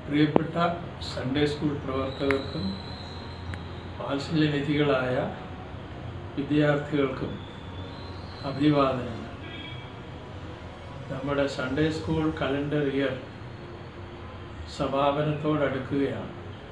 പ്രിയപ്പെട്ട Sunday school പ്രവർത്തകർക്കും വാത്സല്യനിധികളായ വിദ്യാർത്ഥികൾക്കും അഭിവാദനങ്ങൾ നമ്മുടെ സൺഡേ സ്കൂൾ കലണ്ടർ ഇയർ സമാപനത്തോടടുക്കുകയാണ്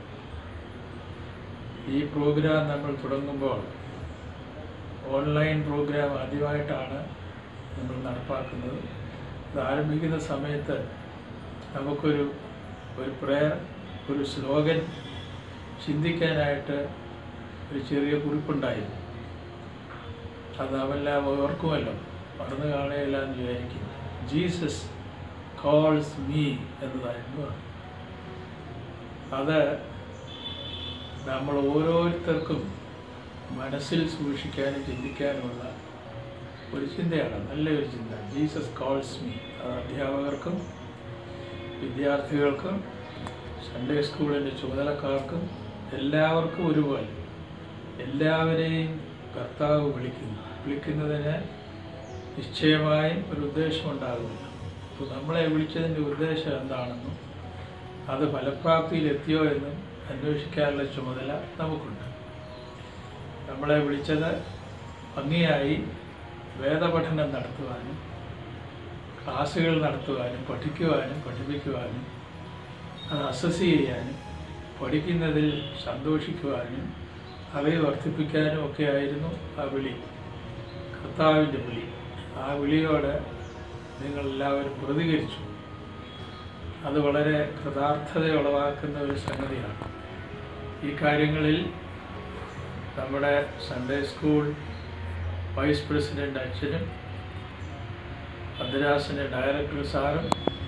ഈ പ്രോഗ്രാം നമ്മൾ തുടങ്ങുമ്പോൾ ഓൺലൈൻ പ്രോഗ്രാം ആദ്യമായിട്ടാണ് നമ്മൾ നടപ്പാക്കുന്നത് ഇത് ആരംഭിക്കുന്ന സമയത്ത് നമുക്കൊരു ഒരു പ്രയർ ഒരു സ്ലോഗൻ ചിന്തിക്കാനായിട്ട് ഒരു ചെറിയ കുറിപ്പുണ്ടായിരുന്നു അത് അവെല്ലാം ഓർക്കുമല്ലോ മറന്നു കാണുകയില്ല എന്ന് വിചാരിക്കും ജീസസ് കോൾസ് മീ എന്നതായിരുന്നു അത്. അത് നമ്മൾ ഓരോരുത്തർക്കും മനസ്സിൽ സൂക്ഷിക്കാനും ചിന്തിക്കാനുമുള്ള ഒരു ചിന്തയാണ് നല്ലൊരു ചിന്ത ജീസസ് കോൾസ് മീ അത് അധ്യാപകർക്കും വിദ്യാർത്ഥികൾക്കും സൺഡേ സ്കൂളിൻ്റെ ചുമതലക്കാർക്കും എല്ലാവർക്കും ഒരുപോലെ എല്ലാവരെയും കർത്താവ് വിളിക്കുന്നു വിളിക്കുന്നതിന് നിശ്ചയമായും ഒരു ഉദ്ദേശമുണ്ടാകുന്നില്ല അപ്പോൾ നമ്മളെ വിളിച്ചതിൻ്റെ ഉദ്ദേശം എന്താണെന്നും അത് ഫലപ്രാപ്തിയിലെത്തിയോ എന്നും അന്വേഷിക്കാനുള്ള ചുമതല നമുക്കുണ്ട് നമ്മളെ വിളിച്ചത് ഭംഗിയായി വേദപഠനം നടത്തുവാനും ക്ലാസ്സുകൾ നടത്തുവാനും പഠിക്കുവാനും പഠിപ്പിക്കുവാനും അത് അസസ് ചെയ്യാനും പഠിക്കുന്നതിൽ സന്തോഷിക്കുവാനും അവയെ വർദ്ധിപ്പിക്കാനും ഒക്കെ ആയിരുന്നു ആ വിളി കർത്താവിൻ്റെ വിളി ആ വിളിയോട് നിങ്ങളെല്ലാവരും പ്രതികരിച്ചു അത് വളരെ കൃതാർത്ഥത ഉളവാക്കുന്ന ഒരു സംഗതിയാണ് ഈ കാര്യങ്ങളിൽ നമ്മുടെ സൺഡേ സ്കൂൾ വൈസ് പ്രസിഡൻ്റ് അച്ഛനും മദ്രാസിൻ്റെ ഡയറക്ടർ സാറും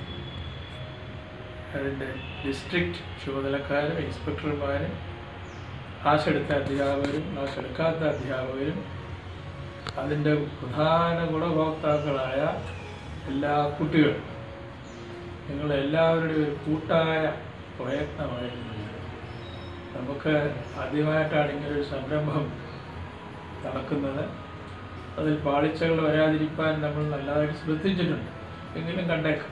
അതിൻ്റെ ഡിസ്ട്രിക്റ്റ് ചുമതലക്കാരും ഇൻസ്പെക്ടർമാരും ക്ലാസ് എടുത്ത അധ്യാപകരും ക്ലാസ് എടുക്കാത്ത അധ്യാപകരും അതിൻ്റെ പ്രധാന ഗുണഭോക്താക്കളായ എല്ലാ കുട്ടികളും നിങ്ങളെല്ലാവരുടെയും ഒരു കൂട്ടായ പ്രയത്നമായിരുന്നു ഇത്. നമുക്ക് ആദ്യമായിട്ടാണ് ഇങ്ങനൊരു സംരംഭം നടക്കുന്നത് അതിൽ പാളിച്ചകൾ വരാതിരിക്കാൻ നമ്മൾ നല്ലതായിട്ട് ശ്രദ്ധിച്ചിട്ടുണ്ട് എങ്കിലും കണ്ടേക്കാം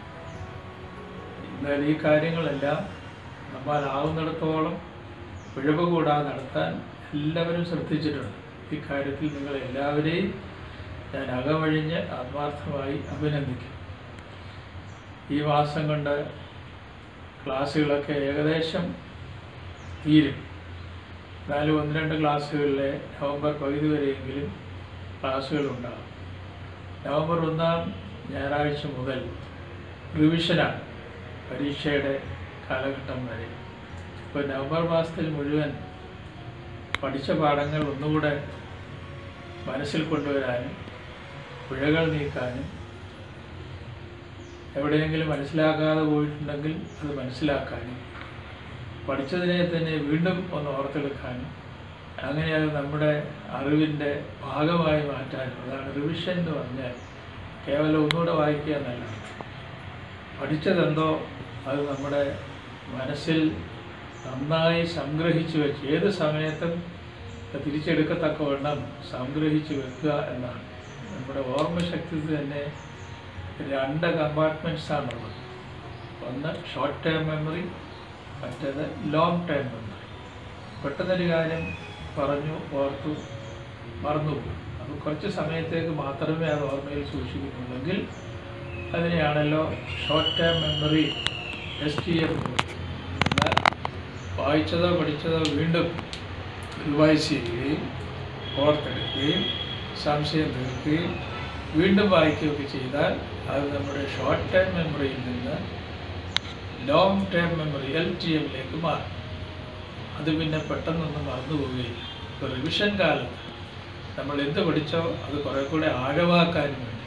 എന്നാൽ ഈ കാര്യങ്ങളെല്ലാം നമ്മളാവുന്നിടത്തോളം പിഴവ് കൂടാതെ നടത്താൻ എല്ലാവരും ശ്രദ്ധിച്ചിട്ടുണ്ട് ഈ കാര്യത്തിൽ നിങ്ങൾ എല്ലാവരെയും ഞാൻ അകമഴിഞ്ഞ് ആത്മാർത്ഥമായി അഭിനന്ദിക്കും ഈ മാസം കൊണ്ട് ക്ലാസ്സുകളൊക്കെ ഏകദേശം തീരും എന്നാലും ഒന്ന് രണ്ട് ക്ലാസ്സുകളിലെ നവംബർ പകുതി വരെയെങ്കിലും ക്ലാസ്സുകളുണ്ടാകും നവംബർ ഒന്നാം ഞായറാഴ്ച മുതൽ റിവിഷനാണ് പരീക്ഷയുടെ കാലഘട്ടം വരെ ഇപ്പോൾ നവംബർ മാസത്തിൽ മുഴുവൻ പഠിച്ച പാഠങ്ങൾ ഒന്നുകൂടെ മനസ്സിൽ കൊണ്ടുവരാനും പിഴകൾ നീക്കാനും എവിടെയെങ്കിലും മനസ്സിലാക്കാതെ പോയിട്ടുണ്ടെങ്കിൽ അത് മനസ്സിലാക്കാനും പഠിച്ചതിനെ തന്നെ വീണ്ടും ഒന്ന് ഓർത്തെടുക്കാനും അങ്ങനെ അത് നമ്മുടെ അറിവിൻ്റെ ഭാഗമായി മാറ്റാനും അതാണ് റിവിഷൻ എന്ന് പറഞ്ഞാൽ കേവലം ഒന്നുകൂടെ വായിക്കുക എന്നല്ല പഠിച്ചതെന്തോ അത് നമ്മുടെ മനസ്സിൽ നന്നായി സംഗ്രഹിച്ചു വെച്ച് ഏത് സമയത്തും അത് തിരിച്ചെടുക്കത്തക്കവണ്ണം സംഗ്രഹിച്ചു വെക്കുക എന്നാണ് നമ്മുടെ ഓർമ്മശക്തി തന്നെ രണ്ട് കമ്പാർട്ട്മെൻറ്റ്സ് ആണുള്ളത് ഒന്ന് ഷോർട്ട് ടേം മെമ്മറി മറ്റേത് ലോങ് ടേം മെമ്മറി പെട്ടെന്നൊരു കാര്യം പറഞ്ഞു ഓർത്തു മറന്നുപോകും അത് കുറച്ച് സമയത്തേക്ക് മാത്രമേ അത് ഓർമ്മയിൽ സൂക്ഷിക്കുന്നുള്ളെങ്കിൽ അതിനെയാണല്ലോ short term memory S T M എന്നാൽ വായിച്ചതോ പഠിച്ചതോ വീണ്ടും റിവൈസ് ചെയ്യുകയും ഓർത്തെടുക്കുകയും സംശയം തീർക്കുകയും വീണ്ടും വായിക്കുകയൊക്കെ ചെയ്താൽ അത് നമ്മുടെ ഷോർട്ട് ടേം മെമ്മറിയിൽ നിന്ന് long term memory L T എമ്മിലേക്ക് മാറും അത് പിന്നെ പെട്ടെന്നൊന്നും മറന്നു പോവുകയില്ല ഇപ്പോൾ റിവിഷൻ കാലത്ത് നമ്മൾ എന്ത് പഠിച്ചോ അത് കുറെ കൂടെ ആഴമാക്കാനും വേണ്ടി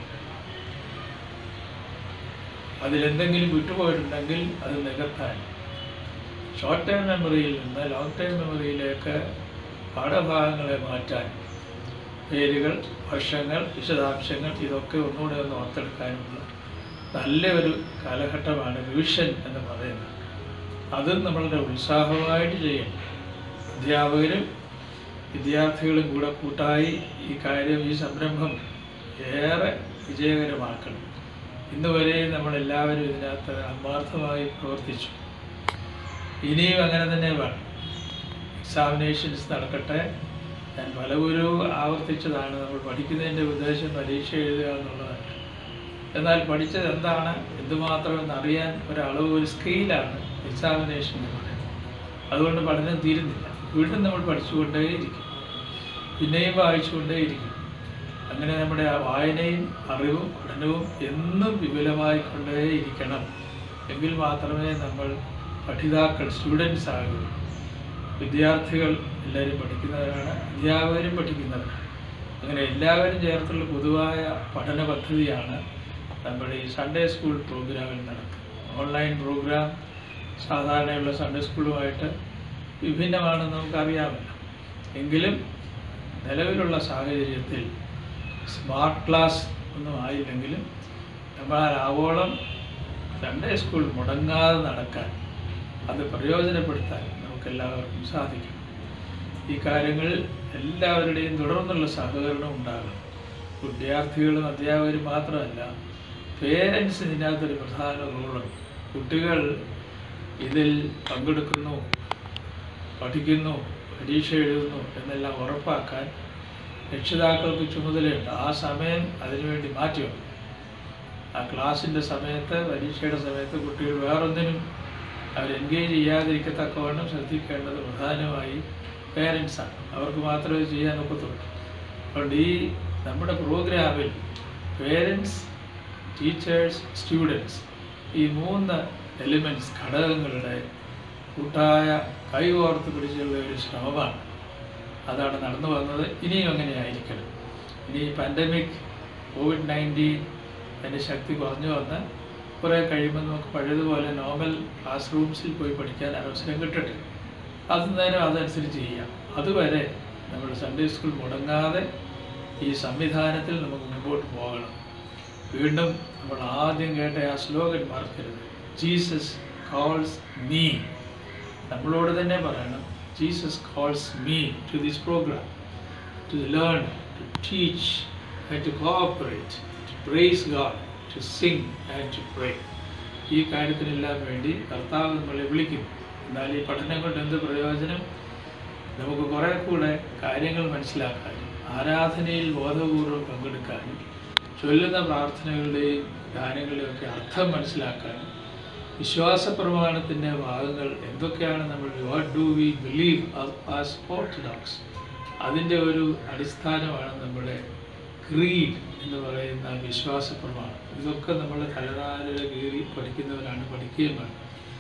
അതിലെന്തെങ്കിലും വിട്ടുപോയിട്ടുണ്ടെങ്കിൽ അത് നികത്താൻ ഷോർട്ട് ടൈം മെമ്മറിയിൽ നിന്ന് ലോങ് ടൈം മെമ്മറിയിലേക്ക് പാഠഭാഗങ്ങളെ മാറ്റാൻ പേരുകൾ വർഷങ്ങൾ വിശദാംശങ്ങൾ ഇതൊക്കെ ഒന്നുകൂടെ ഒന്ന് ഓർത്തെടുക്കാനുള്ള നല്ലൊരു കാലഘട്ടമാണ് റിവിഷൻ എന്ന് പറയുന്നത് അതും നമ്മളുടെ ഉത്സാഹമായിട്ട് ചെയ്യണം അധ്യാപകരും വിദ്യാർത്ഥികളും കൂടെ കൂട്ടായി ഈ കാര്യം ഈ സംരംഭം ഏറെ വിജയകരമാക്കണം ഇന്ന് വരെ നമ്മളെല്ലാവരും ഇതിനകത്ത് ആത്മാർത്ഥമായി പ്രവർത്തിച്ചു ഇനിയും അങ്ങനെ തന്നെ വേണം എക്സാമിനേഷൻസ് നടക്കട്ടെ ഞാൻ പലവരും ആവർത്തിച്ചതാണ് നമ്മൾ പഠിക്കുന്നതിൻ്റെ ഉദ്ദേശം പരീക്ഷ എഴുതുക എന്നുള്ളതല്ല എന്നാൽ പഠിച്ചത് എന്താണ് എന്തുമാത്രം എന്നറിയാൻ ഒരളവ് ഒരു സ്കെയിലാണ് എക്സാമിനേഷൻ എന്ന് പറയുന്നത് അതുകൊണ്ട് പഠനം തീരുന്നില്ല വീണ്ടും നമ്മൾ പഠിച്ചുകൊണ്ടേയിരിക്കും പിന്നെയും വായിച്ചുകൊണ്ടേയിരിക്കും അങ്ങനെ നമ്മുടെ ആ വായനയും അറിവും പഠനവും എന്നും വിപുലമായിക്കൊണ്ടേയിരിക്കണം എങ്കിൽ മാത്രമേ നമ്മൾ പഠിതാക്കൾ സ്റ്റുഡൻസ് ആകൂ വിദ്യാർത്ഥികൾ എല്ലാവരും പഠിക്കുന്നവരാണ് അധ്യാപകരും പഠിക്കുന്നവരാണ് അങ്ങനെ എല്ലാവരും ചേർത്തുള്ള പൊതുവായ പഠന പദ്ധതിയാണ് നമ്മുടെ ഈ സൺഡേ സ്കൂൾ പ്രോഗ്രാമിൽ നടക്കുന്നത് ഓൺലൈൻ പ്രോഗ്രാം സാധാരണയുള്ള സൺഡേ സ്കൂളുമായിട്ട് വിഭിന്നമാണെന്ന് നമുക്കറിയാമല്ലോ എങ്കിലും നിലവിലുള്ള സാഹചര്യത്തിൽ സ്മാർട്ട് ക്ലാസ് ഒന്നും ആയില്ലെങ്കിലും നമ്മൾ ആവോളം സൺഡേ സ്കൂൾ മുടങ്ങാതെ നടക്കാൻ അത് പ്രയോജനപ്പെടുത്താൻ നമുക്കെല്ലാവർക്കും സാധിക്കും ഈ കാര്യങ്ങളിൽ എല്ലാവരുടെയും തുടർന്നുള്ള സഹകരണം ഉണ്ടാകണം വിദ്യാർത്ഥികളും അധ്യാപകരും മാത്രമല്ല പേരൻസ് ഇതിനകത്തൊരു പ്രധാന റോളുണ്ട് കുട്ടികൾ ഇതിൽ പങ്കെടുക്കുന്നു പഠിക്കുന്നു പരീക്ഷ എഴുതുന്നു എന്നെല്ലാം ഉറപ്പാക്കാൻ രക്ഷിതാക്കൾക്ക് ചുമതലയുണ്ട് ആ സമയം അതിനുവേണ്ടി മാറ്റിവെക്കും ആ ക്ലാസ്സിൻ്റെ സമയത്ത് പരീക്ഷയുടെ സമയത്ത് കുട്ടികൾ വേറൊന്നിനും അവർ എൻഗേജ് ചെയ്യാതിരിക്കത്തക്കവണ്ണം ശ്രദ്ധിക്കേണ്ടത് പ്രധാനമായി പേരൻസാണ് അവർക്ക് മാത്രമേ ചെയ്യാൻ ഒക്കത്തുള്ളൂ അതുകൊണ്ട് ഈ നമ്മുടെ പ്രോഗ്രാമിൽ പേരൻസ് ടീച്ചേഴ്സ് സ്റ്റുഡൻസ് ഈ മൂന്ന് എലിമെൻറ്റ്സ് ഘടകങ്ങളുടെ കൂട്ടായ കൈകോർത്ത് പിടിച്ചുള്ള ഒരു ശ്രമമാണ് അതാണ് നടന്നു വന്നത് ഇനിയും അങ്ങനെ ആയിരിക്കണം ഇനി പാൻഡമിക് കോവിഡ് നയൻറ്റീൻ അതിൻ്റെ ശക്തി കുറഞ്ഞു വന്ന് കുറേ കഴിയുമ്പോൾ നമുക്ക് പഴയതുപോലെ നോർമൽ ക്ലാസ് റൂംസിൽ പോയി പഠിക്കാൻ അവസരം കിട്ടട്ടെ അത് നേരം അതനുസരിച്ച് ചെയ്യാം അതുവരെ നമ്മുടെ സൺഡേ സ്കൂൾ മുടങ്ങാതെ ഈ സംവിധാനത്തിൽ നമുക്ക് മുമ്പോട്ട് പോകണം വീണ്ടും നമ്മൾ ആദ്യം കേട്ട ആ ശ്ലോകൻ മറക്കരുത് ജീസസ് കോൾസ് മീ നമ്മളോട് തന്നെ പറയണം Jesus calls me to this program to learn to teach and to cooperate to praise God to sing and to pray ഈ കാര്യത്തിനെല്ലാം വേണ്ടി കർത്താവ് നമ്മളെ വിളിക്കും എന്നാൽ ഈ പഠനം കൊണ്ട് എന്ത് പ്രയോജനം നമുക്ക് കുറേ കൂടെ കാര്യങ്ങൾ മനസ്സിലാക്കാനും ആരാധനയിൽ ബോധപൂർവ്വം പങ്കെടുക്കാനും ചൊല്ലുന്ന പ്രാർത്ഥനകളുടെയും ഗാനങ്ങളുടെയും ഒക്കെ അർത്ഥം മനസ്സിലാക്കാനും വിശ്വാസ പ്രമാണത്തിൻ്റെ ഭാഗങ്ങൾ എന്തൊക്കെയാണ് നമ്മൾ what do we believe as orthodox അതിൻ്റെ ഒരു അടിസ്ഥാനമാണ് നമ്മുടെ ക്രീഡ് എന്ന് പറയുന്ന വിശ്വാസ പ്രമാണം ഇതൊക്കെ നമ്മൾ തലനാരിൽ കീറി പഠിക്കുന്നവരാണ് പഠിക്കുകയും വേണം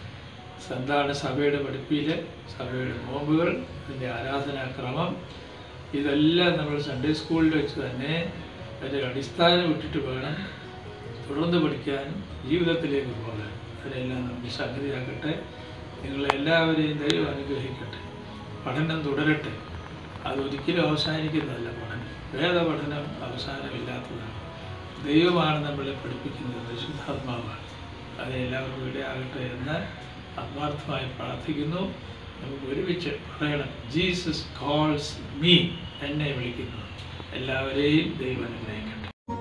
എന്താണ് സഭയുടെ പഠിപ്പിൽ സഭയുടെ നോമ്പുകൾ അതിൻ്റെ ആരാധനാക്രമം ഇതെല്ലാം നമ്മൾ സൺഡേ സ്കൂളിൽ വെച്ച് തന്നെ അതിൻ്റെ അടിസ്ഥാനം ഇട്ടിട്ട് വേണം തുടർന്ന് പഠിക്കാനും ജീവിതത്തിലേക്ക് പോകാൻ അതിനെല്ലാം നമുക്ക് സംഗതിയാക്കട്ടെ നിങ്ങളെല്ലാവരെയും ദൈവം അനുഗ്രഹിക്കട്ടെ പഠനം തുടരട്ടെ അതൊരിക്കലും അവസാനിക്കുന്നതല്ല പഠനം വേദപഠനം അവസാനമില്ലാത്തതാണ് ദൈവമാണ് നമ്മളെ പഠിപ്പിക്കുന്നത് പരിശുദ്ധാത്മാവാണ് അത് എല്ലാവർക്കും ഇടയാകട്ടെ എന്ന് ആത്മാർത്ഥമായി പ്രാർത്ഥിക്കുന്നു നമുക്ക് ഒരുമിച്ച് പറയണം ജീസസ് കോൾസ് മീ എന്നെ വിളിക്കുന്നു എല്ലാവരെയും ദൈവം അനുഗ്രഹിക്കട്ടെ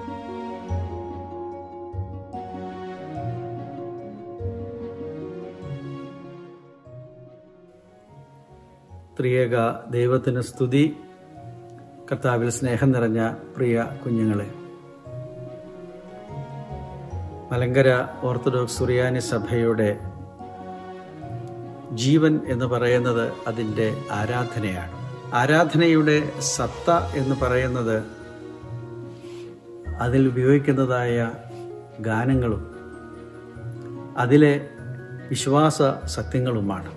ത്രിയേക ദൈവത്തിന് സ്തുതി കർത്താവിൽ സ്നേഹം നിറഞ്ഞ പ്രിയ കുഞ്ഞുങ്ങളെ മലങ്കര ഓർത്തഡോക്സ് സുറിയാനി സഭയുടെ ജീവൻ എന്ന് പറയുന്നത് അതിൻ്റെ ആരാധനയാണ് ആരാധനയുടെ സത്ത എന്ന് പറയുന്നത് അതിൽ ഉപയോഗിക്കുന്നതായ ഗാനങ്ങളും അതിലെ വിശ്വാസ സത്യങ്ങളുമാണ്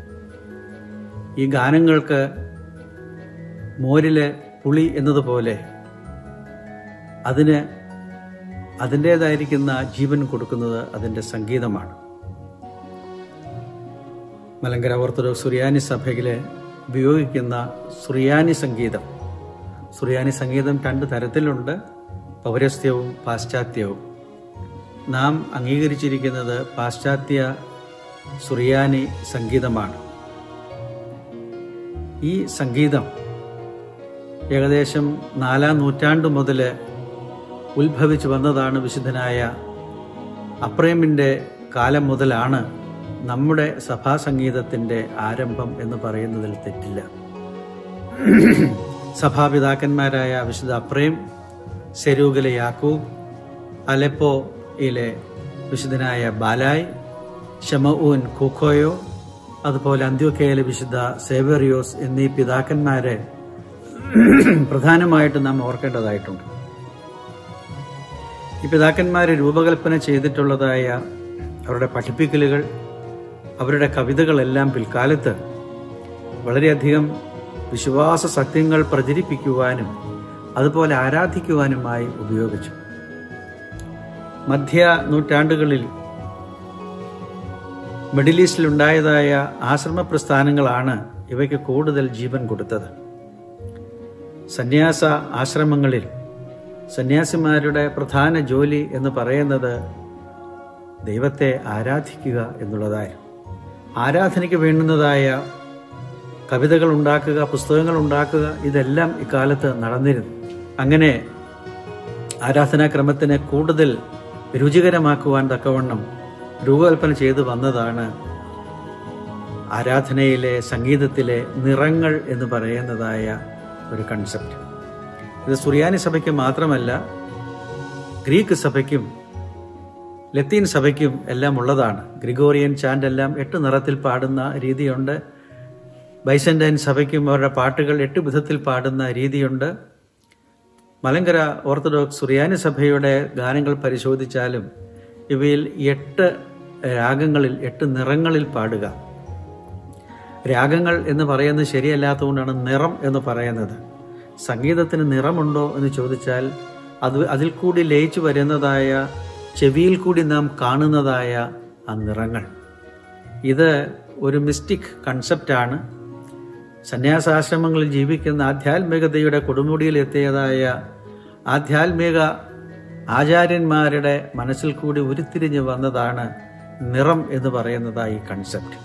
ഈ ഗാനങ്ങൾക്ക് മോരിലെ പുളി എന്നതുപോലെ അതിന് അതിൻ്റേതായിരിക്കുന്ന ജീവൻ കൊടുക്കുന്നത് അതിൻ്റെ സംഗീതമാണ് മലങ്കര ഓർത്തഡോക്സ് സുറിയാനി സഭയിലെ ഉപയോഗിക്കുന്ന സുറിയാനി സംഗീതം സുറിയാനി സംഗീതം രണ്ട് തരത്തിലുണ്ട് പൗരസ്ത്യവും പാശ്ചാത്യവും നാം അംഗീകരിച്ചിരിക്കുന്നത് പാശ്ചാത്യ സുറിയാനി സംഗീതമാണ് ഈ സംഗീതം ഏകദേശം നാലാം നൂറ്റാണ്ട് മുതൽ ഉത്ഭവിച്ചു വന്നതാണ് വിശുദ്ധനായ അപ്രേമിൻ്റെ കാലം മുതലാണ് നമ്മുടെ സഭാസംഗീതത്തിൻ്റെ ആരംഭം എന്ന് പറയുന്നതിൽ തെറ്റില്ല സഭാപിതാക്കന്മാരായ വിശുദ്ധ അപ്രേം സെരൂഗിലെ യാക്കൂബ് അലെപ്പോയിലെ വിശുദ്ധനായ ബാലായ് ഷമഊൻ കുഖോയോ അതുപോലെ അന്ത്യോക്കയിലെ വിശുദ്ധ സേവറിയോസ് എന്നീ പിതാക്കന്മാരെ പ്രധാനമായിട്ടും നാം ഓർക്കേണ്ടതായിട്ടുണ്ട് ഈ പിതാക്കന്മാരെ രൂപകൽപ്പന ചെയ്തിട്ടുള്ളതായ അവരുടെ പഠിപ്പിക്കലുകൾ അവരുടെ കവിതകളെല്ലാം പിൽക്കാലത്ത് വളരെയധികം വിശ്വാസ സത്യങ്ങൾ പ്രചരിപ്പിക്കുവാനും അതുപോലെ ആരാധിക്കുവാനുമായി ഉപയോഗിച്ചു മധ്യ നൂറ്റാണ്ടുകളിൽ മിഡിൽ ഈസ്റ്റിലുണ്ടായതായ ആശ്രമ പ്രസ്ഥാനങ്ങളാണ് ഇവയ്ക്ക് കൂടുതൽ ജീവൻ കൊടുത്തത് സന്യാസ ആശ്രമങ്ങളിൽ സന്യാസിമാരുടെ പ്രധാന ജോലി എന്ന് പറയുന്നത് ദൈവത്തെ ആരാധിക്കുക എന്നുള്ളതായിരുന്നു ആരാധനയ്ക്ക് വേണ്ടുന്നതായ കവിതകൾ ഉണ്ടാക്കുക പുസ്തകങ്ങൾ ഉണ്ടാക്കുക ഇതെല്ലാം ഇക്കാലത്ത് നടന്നിരുന്നു അങ്ങനെ ആരാധനാക്രമത്തിനെ കൂടുതൽ രുചികരമാക്കുവാൻ തക്കവണ്ണം രൂപകൽപ്പന ചെയ്തു വന്നതാണ് ആരാധനയിലെ സംഗീതത്തിലെ നിറങ്ങൾ എന്ന് പറയുന്നതായ ഒരു കൺസെപ്റ്റ് ഇത് സുറിയാനി സഭയ്ക്ക് മാത്രമല്ല ഗ്രീക്ക് സഭയ്ക്കും ലത്തീൻ സഭയ്ക്കും എല്ലാം ഉള്ളതാണ് ഗ്രിഗോറിയൻ ചാൻഡ് എല്ലാം എട്ട് നിറത്തിൽ പാടുന്ന രീതിയുണ്ട് ബൈസന്റൈൻ സഭയ്ക്കും അവരുടെ പാട്ടുകൾ എട്ട് വിധത്തിൽ പാടുന്ന രീതിയുണ്ട് മലങ്കര ഓർത്തഡോക്സ് സുറിയാനി സഭയുടെ ഗാനങ്ങൾ പരിശോധിച്ചാലും ഇവയിൽ എട്ട് രാഗങ്ങളിൽ എട്ട് നിറങ്ങളിൽ പാടുക രാഗങ്ങൾ എന്ന് പറയുന്നത് ശരിയല്ലാത്തതുകൊണ്ടാണ് നിറം എന്ന് പറയുന്നത് സംഗീതത്തിന് നിറമുണ്ടോ എന്ന് ചോദിച്ചാൽ അത് അതിൽ കൂടി ലയിച്ചു വരുന്നതായ ചെവിയിൽ കൂടി നാം കാണുന്നതായ ആ നിറങ്ങൾ ഇത് ഒരു മിസ്റ്റിക് കൺസെപ്റ്റാണ് സന്യാസാശ്രമങ്ങളിൽ ജീവിക്കുന്ന ആധ്യാത്മികതയുടെ കൊടുമുടിയിൽ എത്തിയതായ ആധ്യാത്മിക ആചാര്യന്മാരുടെ മനസ്സിൽ കൂടി ഉരുത്തിരിഞ്ഞ് വന്നതാണ് നിറം എന്ന് പറയുന്നതായി കൺസെപ്റ്റ്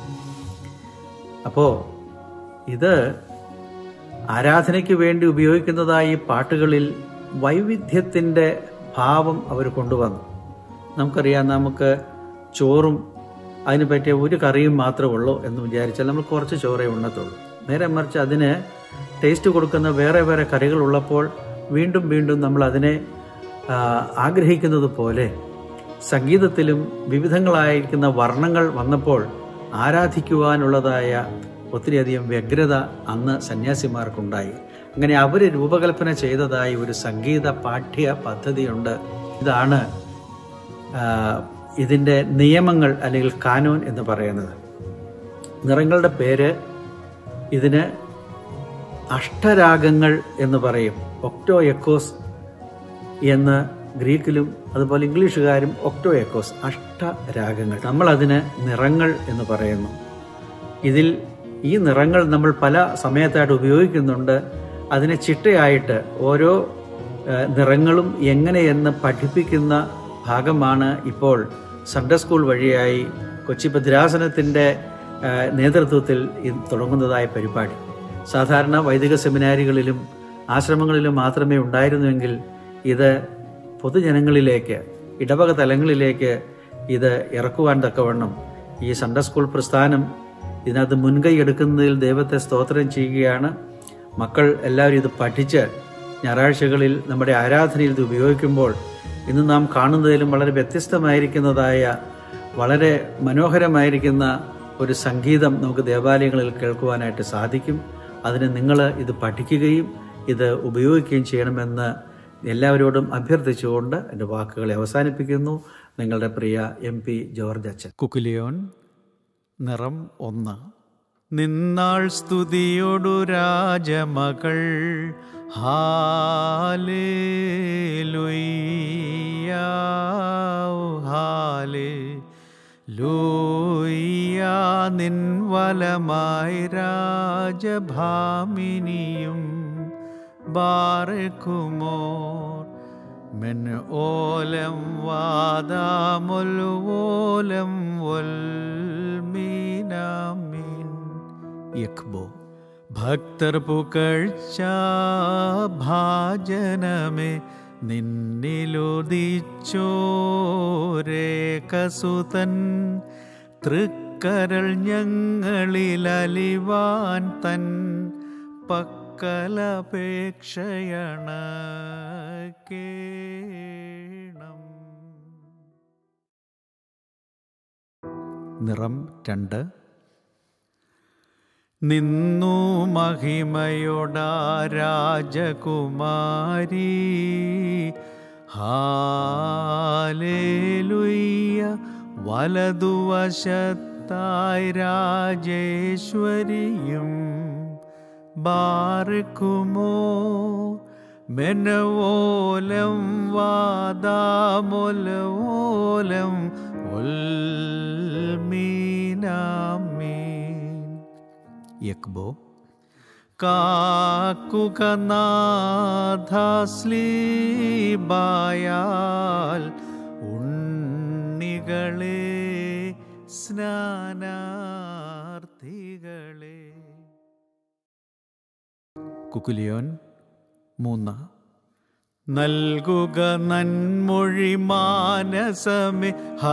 അപ്പോൾ ഇത് ആരാധനയ്ക്ക് വേണ്ടി ഉപയോഗിക്കുന്നതായി പാട്ടുകളിൽ വൈവിധ്യത്തിൻ്റെ ഭാവം അവർ കൊണ്ടുവന്നു നമുക്കറിയാം നമുക്ക് ചോറും അതിന് പറ്റിയ ഒരു കറിയും മാത്രമേ ഉള്ളൂ എന്ന് വിചാരിച്ചാൽ നമ്മൾ കുറച്ച് ചോറേ ഉണ്ണത്തുള്ളൂ നേരെ മറിച്ച് അതിന് ടേസ്റ്റ് കൊടുക്കുന്ന വേറെ വേറെ കറികൾ ഉള്ളപ്പോൾ വീണ്ടും വീണ്ടും നമ്മൾ അതിനെ ആഗ്രഹിക്കുന്നത് പോലെ സംഗീതത്തിലും വിവിധങ്ങളായിരിക്കുന്ന വർണ്ണങ്ങൾ വന്നപ്പോൾ ആരാധിക്കുവാനുള്ളതായ ഒത്തിരിയധികം വ്യഗ്രത അന്ന് സന്യാസിമാർക്കുണ്ടായി അങ്ങനെ അവർ രൂപകൽപ്പന ചെയ്തതായി ഒരു സംഗീത പാഠ്യ പദ്ധതിയുണ്ട് ഇതാണ് ഇതിൻ്റെ നിയമങ്ങൾ അല്ലെങ്കിൽ കാനോൻ എന്ന് പറയുന്നത് നിറങ്ങളുടെ പേര് ഇതിന് അഷ്ടരാഗങ്ങൾ എന്ന് പറയും ഒക്ടോ എക്കോസ് എന്ന് ഗ്രീക്കിലും അതുപോലെ ഇംഗ്ലീഷുകാരും ഒക്ടോ എക്കോസ് അഷ്ടരാഗങ്ങൾ നമ്മൾ അതിന് നിറങ്ങൾ എന്ന് പറയുന്നു ഇതിൽ ഈ നിറങ്ങൾ നമ്മൾ പല സമയത്തായിട്ട് ഉപയോഗിക്കുന്നുണ്ട് അതിനെ ചിട്ടയായിട്ട് ഓരോ നിറങ്ങളും എങ്ങനെയെന്ന് പഠിപ്പിക്കുന്ന ഭാഗമാണ് ഇപ്പോൾ സൺഡേ സ്കൂൾ വഴിയായി കൊച്ചി ഭദ്രാസനത്തിൻ്റെ നേതൃത്വത്തിൽ തുടങ്ങുന്നതായ പരിപാടി സാധാരണ വൈദിക സെമിനാരികളിലും ആശ്രമങ്ങളിലും മാത്രമേ ഉണ്ടായിരുന്നുവെങ്കിൽ ഇത് പൊതുജനങ്ങളിലേക്ക് ഇടവക തലങ്ങളിലേക്ക് ഇത് ഇറക്കുവാൻ തക്കവണ്ണം ഈ സൺഡേ സ്കൂൾ പ്രസ്ഥാനം ഇതിനകത്ത് മുൻകൈ എടുക്കുന്നതിൽ ദൈവത്തെ സ്തോത്രം ചെയ്യുകയാണ് മക്കൾ എല്ലാവരും ഇത് പഠിച്ച് ഞായറാഴ്ചകളിൽ നമ്മുടെ ആരാധനയിൽ ഇത് ഉപയോഗിക്കുമ്പോൾ ഇന്ന് നാം കാണുന്നതിലും വളരെ വ്യത്യസ്തമായിരിക്കുന്നതായ വളരെ മനോഹരമായിരിക്കുന്ന ഒരു സംഗീതം നമുക്ക് ദേവാലയങ്ങളിൽ കേൾക്കുവാനായിട്ട് സാധിക്കും അതിന് നിങ്ങൾ ഇത് പഠിക്കുകയും ഇത് ഉപയോഗിക്കുകയും ചെയ്യണമെന്ന് എല്ലാവരോടും അഭ്യർത്ഥിച്ചുകൊണ്ട് എൻ്റെ വാക്കുകളെ അവസാനിപ്പിക്കുന്നു നിങ്ങളുടെ പ്രിയ എം പി ജോർജ് അച്ഛൻ കുക്കുലിയോൻ നിറം ഒന്ന് നിന്നാൾ സ്തുതിയൊടു രാജമകൾ ഹാലേ ഹാലേ ലൂയ്യ നിൻ വലമായി രാജഭാമിനിയും ബാറക്കുമോർ മെൻ ഓലം വാദാമൊല്ലോലം വൽമീനാമീൻ യക്ബോ ഭക്തർ പുകഴ്ച ഭാജനമേ നിന്നിലുദിച്ചോരേ കസുതൻ തൃക്കരങ്ങളാൽ തൃക്കരൾ ഞങ്ങളിൽ അലിവാൻ തൻ പക്കലപേക്ഷയണ കേണം നിറം രണ്ട് നിന്നു മഹിമയോടാ രാജകുമാരി ഹാലേലുയ്യ വലതുവശത്തായി രാജേശ്വരിയും ബാർക്കുമോ മെനവോലം വാദാമൊലവോലം ഉൽമീനാമീൻ യക്ബോ കാക്കുക നാഥസ്ലീബായാൽ ഉണ്ണികളെ സ്നാനാർത്ഥികളെ കുക്കുലിയോൻ മൂന്ന് നൽകുക നന്മൊഴി മാനസമേ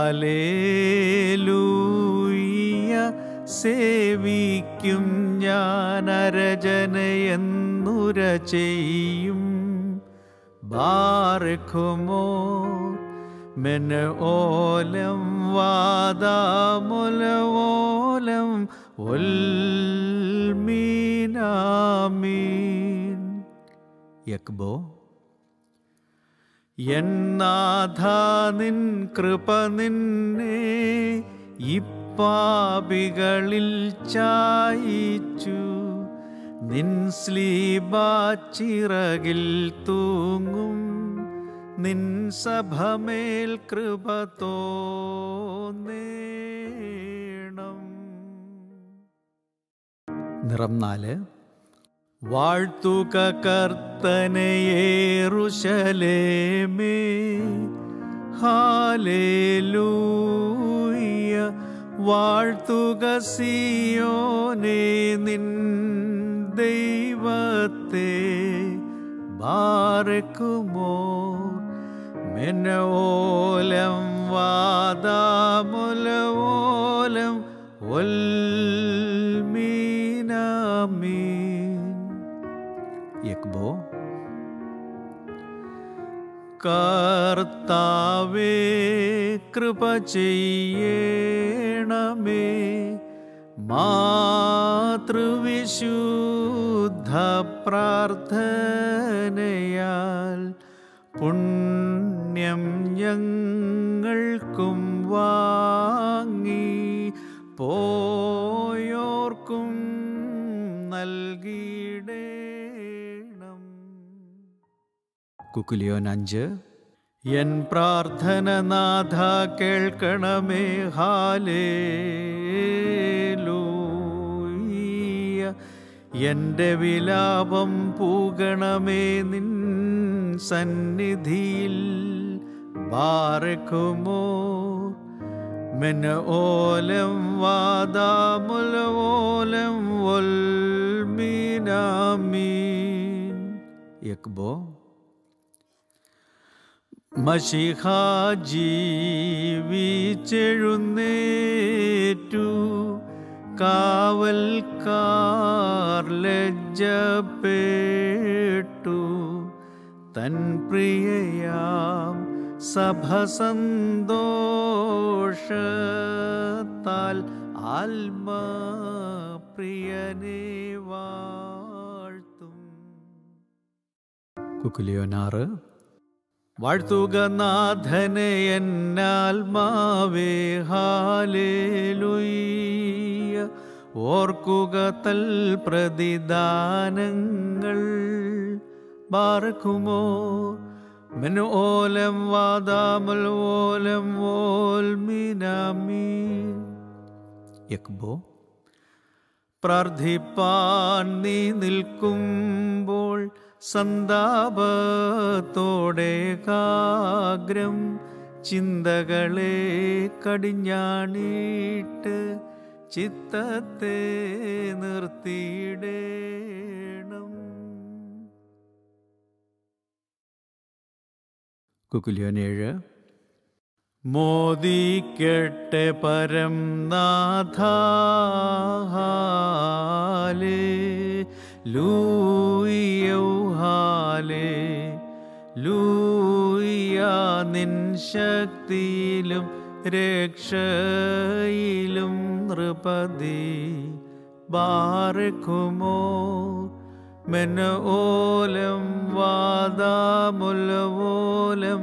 ഹലേലൂയ സേവിക്കും ഞാൻ അരജനയെന്നുര ചെയ്യും ബാർക്കുമോ മെന ഓലം വാദാമുലവോലം ഒൽമീനാമീൻ യക്ബോ എന്നാഥ നിൻ കൃപ നിന്നെ ഇപ്പാപികളിൽ ചായിച്ചു നിൻ സ്ലീബാച്ചിറകിൽ തൂങ്ങും നിൻ സഭമേൽ കൃപ തോന്നേണം നിറം നാല് വാഴ്ത്തുക കർത്തനയേറുശലേമേ ഹാലേലൂയ വാഴ്ത്തുക സിയോനെ നിൻ ദൈവത്തെ ബാരക്കുമോ മെനോലം വാദാമുലവോലം ഒൽമീനാമീൻ യക്ബോ കർത്താവേ കൃപ ചെയ്യണമേ മാതൃവിശുദ്ധ പ്രാർത്ഥനയാൽ പുണ്യം ഞങ്ങൾക്കും വാങ്ങി പോയോർക്കും നൽകിയിടേണം കുക്കുലിയോൻ അഞ്ച് എൻ പ്രാർത്ഥന നാഥ കേൾക്കണമേ ഹാലേലൂയ എൻ്റെ വിലാപം പൂകണമേ നിൻ സന്നിധിയിൽ ബാറക്കുമോ മെന ഓലം വാദാമുലവോലം ഒൽമീനാമീൻ യക്ബോ മഷിഹ ജീവിച്ചെഴുന്നേറ്റു കാവൽക്കാർ ലജ്ജപ്പെട്ടു തൻ പ്രിയയാം സഭ സന്തോഷത്താൽ ആത്മ പ്രിയനെ വാഴ്ത്തും കുക്കുലിയോനാറ് വാഴ്ത്തുക നാഥനെ എന്നാൽമാവേ ഹാലേലുയ്യ ഓർക്കുക തൽ പ്രതിദാനങ്ങൾ ബാർക്കുമോ മെനു ഓലം വാദാമൽ ഓലം ഓൽ മീനാമീൻ യക്ബോ പ്രാർത്ഥിപ്പാൻ നീ നിൽക്കുമ്പോൾ സന്താപത്തോടെ കാഗ്രം ചിന്തകളെ കടിഞ്ഞാണിട്ട് ചിത്തത്തെ നിർത്തിയിടേണം കുക്കുലിയോൻ ഏഴ് മോദിക്കട്ടെ പരം നാഥാലേ ലൂയ്യൗഹാലേ ലൂയ നിൻ ശക്തിയിലും രക്ഷയിലും നൃപതി ബാറക്കുമോ മെന ഓലം വാദാമുലവോലം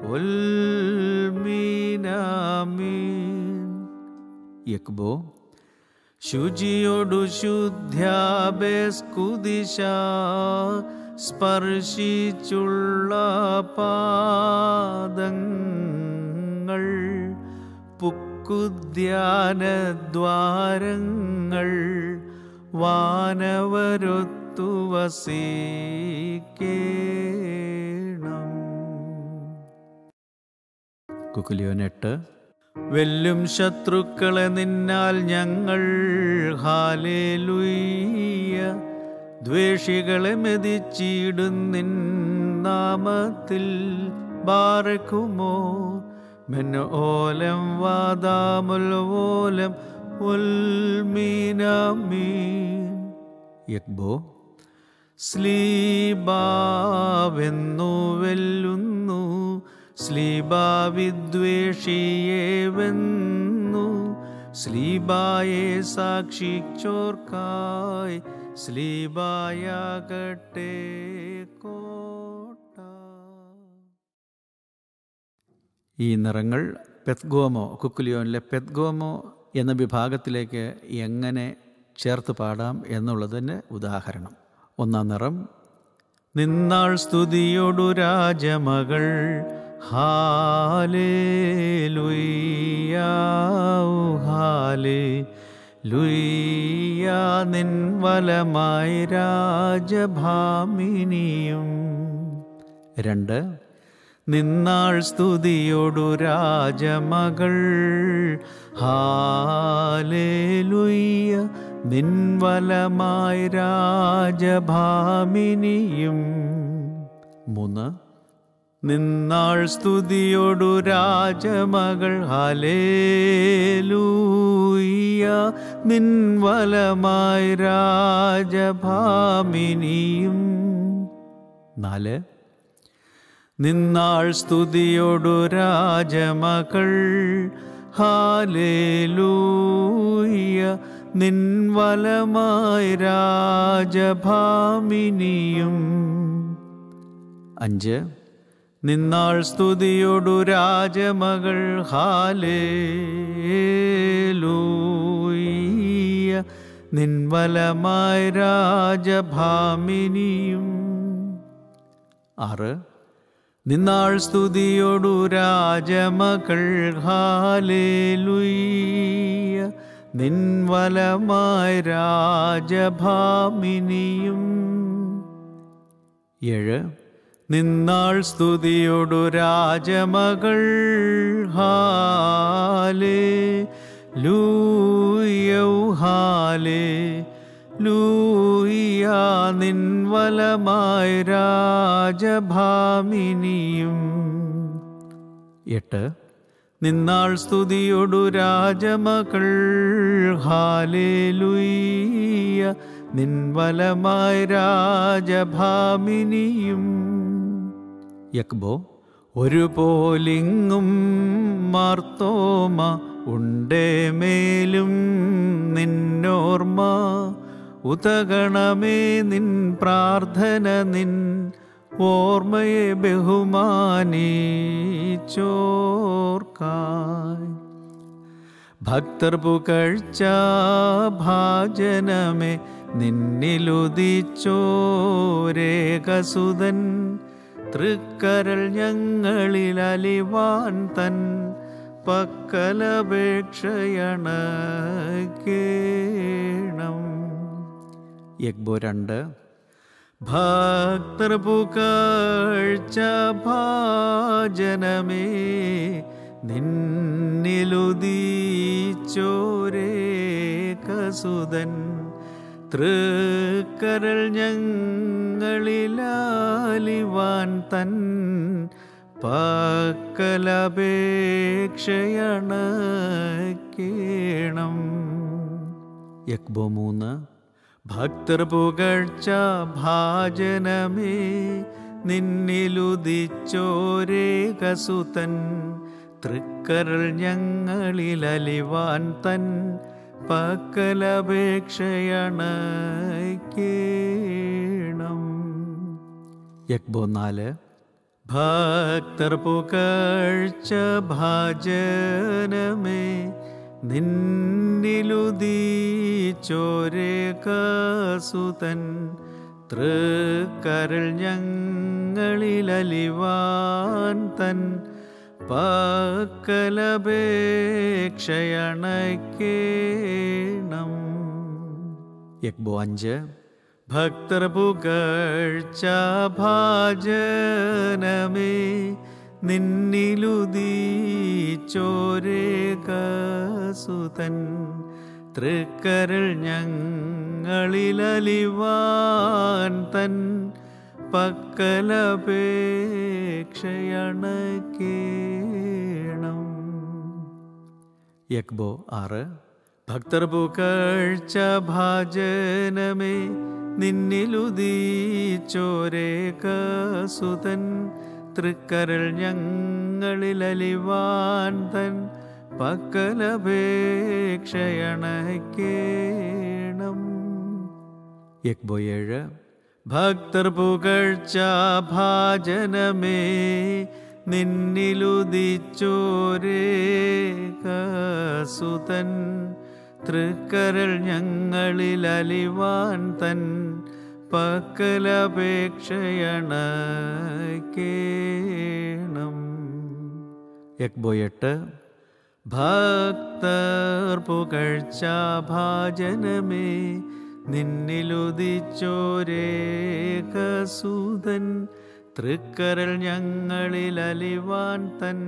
ഉൽമീനാമീൻ യക്ബോ ശുചിയോടു ശുദ്ധ്യാബേസ്കുദിശ സ്പർശിച്ചുള്ള പാദങ്ങൾ പുക്കുദ്യാനദ്വാരങ്ങൾ വാനവരൊത്തു വസിക്കേണം കുക്കുലിയോനെട്ട് വെല്ലും ശത്രുക്കളെ നിന്നാൽ ഞങ്ങൾ ഹാലേലുയ്യ ദ്വേഷികളെ മെതിച്ചിടുന്നിൻ നാമത്തിൽ ബാറക്കുമോ മെന്ന ഓലം വാദാമുൽ ഉൽമീനമീൻ യക്ബോ സ്ലീബാവെന്നു വെല്ലുന്നു സ്ലീബാവിദ്വേഷിയെ വെന്നു സ്ലീബായെ സാക്ഷിച്ചോർക്കായി സ്ലീബായാകട്ടെ കോട്ട ഈ നിറങ്ങൾ പെത്ഗോമോ കുക്കുലിയോനിലെ പെത്ഗോമോ എന്ന വിഭാഗത്തിലേക്ക് എങ്ങനെ ചേർത്ത് പാടാം എന്നുള്ളതിന് ഉദാഹരണം ഒന്നാം നിറം നിന്നാൾ സ്തുതിയൊടു രാജമകൾ ഹാലേ ലുയ്യാവു ഹാലേ ലുയ്യ നിൻ വലമായി രാജഭാമിനിയും രണ്ട് നിന്നാൾ സ്തുതിയൊടു രാജമകൾ ഹാലേലുയ്യ നിൻവലമായി രാജഭാമിനിയും മൂന്ന് നിന്നാൾ സ്തുതിയൊടു രാജമകൾ ഹാലേലൂയ്യ നിൻവലമായി രാജഭാമിനിയും നാല് നിന്നാൾ സ്തുതിയൊടു രാജമകൾ ഹാലേലൂയ നിൻവലമായി രാജഭാമിനിയും അഞ്ച് നിന്നാൾ സ്തുതിയൊടു രാജമകൾ ഹാലേലൂയ നിൻവലമായി രാജഭാമിനിയും ആറ് നിന്നാൾ സ്തുതിയൊടു രാജമകൾ ഹാലേലുയ്യ നിൻവലമായി രാജഭാമിനിയും ഏഴ് നിന്നാൾ സ്തുതിയൊടു രാജമകൾ ഹാലേ ലൂയൗ ഹാലേ ലൂയ നിൻവലമായി രാജഭാമിനിയും എട്ട് നിന്നാൾ സ്തുതിയൊടു രാജമകൾ ഹാലേലുയ്യ നിൻവലമായി രാജഭാമിനിയും യക്ബോ ഒരു പോലിങ്ങും മാർത്തോമ ഉണ്ടേ മേലും നിന്നോർമ്മ ഉതകണമേ നിൻ പ്രാർത്ഥന നിൻ ഓർമ്മയെ ബഹുമാനിച്ചോർക്കായി ഭക്തർ പുകഴ്ച ഭാജനമേ നിന്നിലുദിച്ചോരേകസുതൻ തൃക്കരൾ ഞങ്ങളിൽ അലിവാൻ തൻ പക്കലപേക്ഷയണ കേണം യഗ്ബോ രണ്ട് ഭക്തർ പുകഴ്ച ഭാജനമേ നിന്നിലുദീച്ചോരേകസുതൻ തൃക്കരൾ ഞങ്ങളിലാലിവാൻ തൻ പക്കലപേക്ഷയണക്കേണം യക്ബോ മൂന്ന് ഭക്തർ പുകഴ്ച ഭാജനമേ നിന്നിലുദിച്ചോരേകസുതൻ തൃക്കരൾ ഞങ്ങളിലലിവാൻ തൻ പക്കലപേക്ഷയണക്കേണം യക്ബോ നാല് ഭക്തർ പുകഴ്ച ഭാജനമേ നിന്നിലുദീച്ചോരേകസുതൻ തൃക്കരൾ ഞങ്ങളിലലിവാൻ തൻ പക്കലപേക്ഷയണക്കേണം യക്ബോ അഞ്ച് ഭക്തർ പുകഴ്ച ഭാജനമേ നിന്നിലുദീച്ചോരേകസുതൻ തൃക്കരൾ ഞങ്ങളിലലിവാൻ തൻ പക്കലപേക്ഷയണക്കേണം യക്ബോ ആറ് ഭക്തർ പുകഴ്ച ഭാജനമേ നിന്നിലുദീച്ചോരേകസുതൻ തൃക്കരൾ ഞങ്ങളിലലിവാൻ തൻ പക്കലപേക്ഷയണക്കേണം യക്ബോ ഏഴ് ഭക്തർ പുകഴ്ച ഭാജനമേ നിന്നിലുദിച്ചോരേകസുതൻ തൃക്കരൾ ഞങ്ങളിലലിവാൻ തൻ പക്കലപേക്ഷയണക്കേണം യക്ബോ എട്ട് ഭക്തർ പുകഴ്ച ഭാജനമേ നിന്നിലുദിച്ചോരേകസൂതൻ തൃക്കരൾ ഞങ്ങളിലലിവാൻ തൻ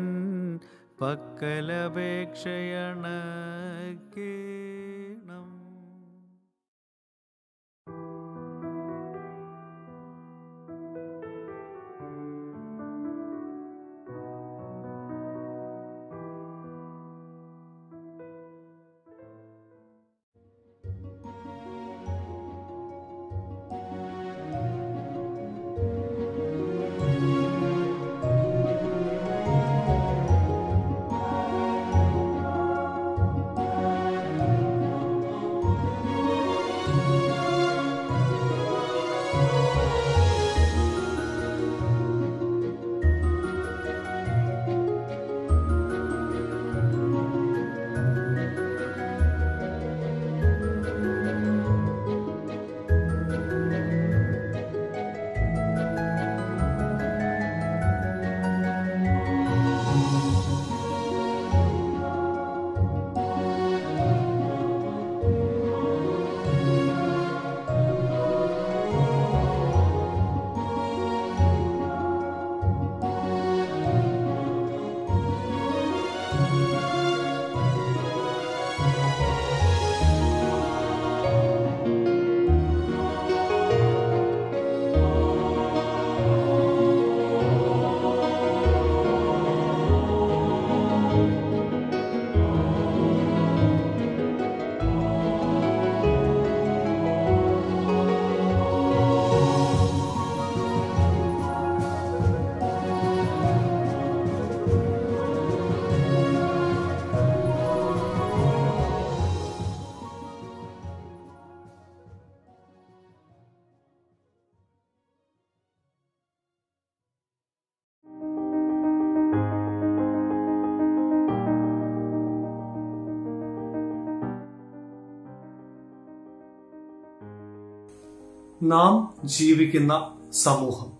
പക്കലപേക്ഷയണക്കേണം നാം ജീവിക്കുന്ന സമൂഹം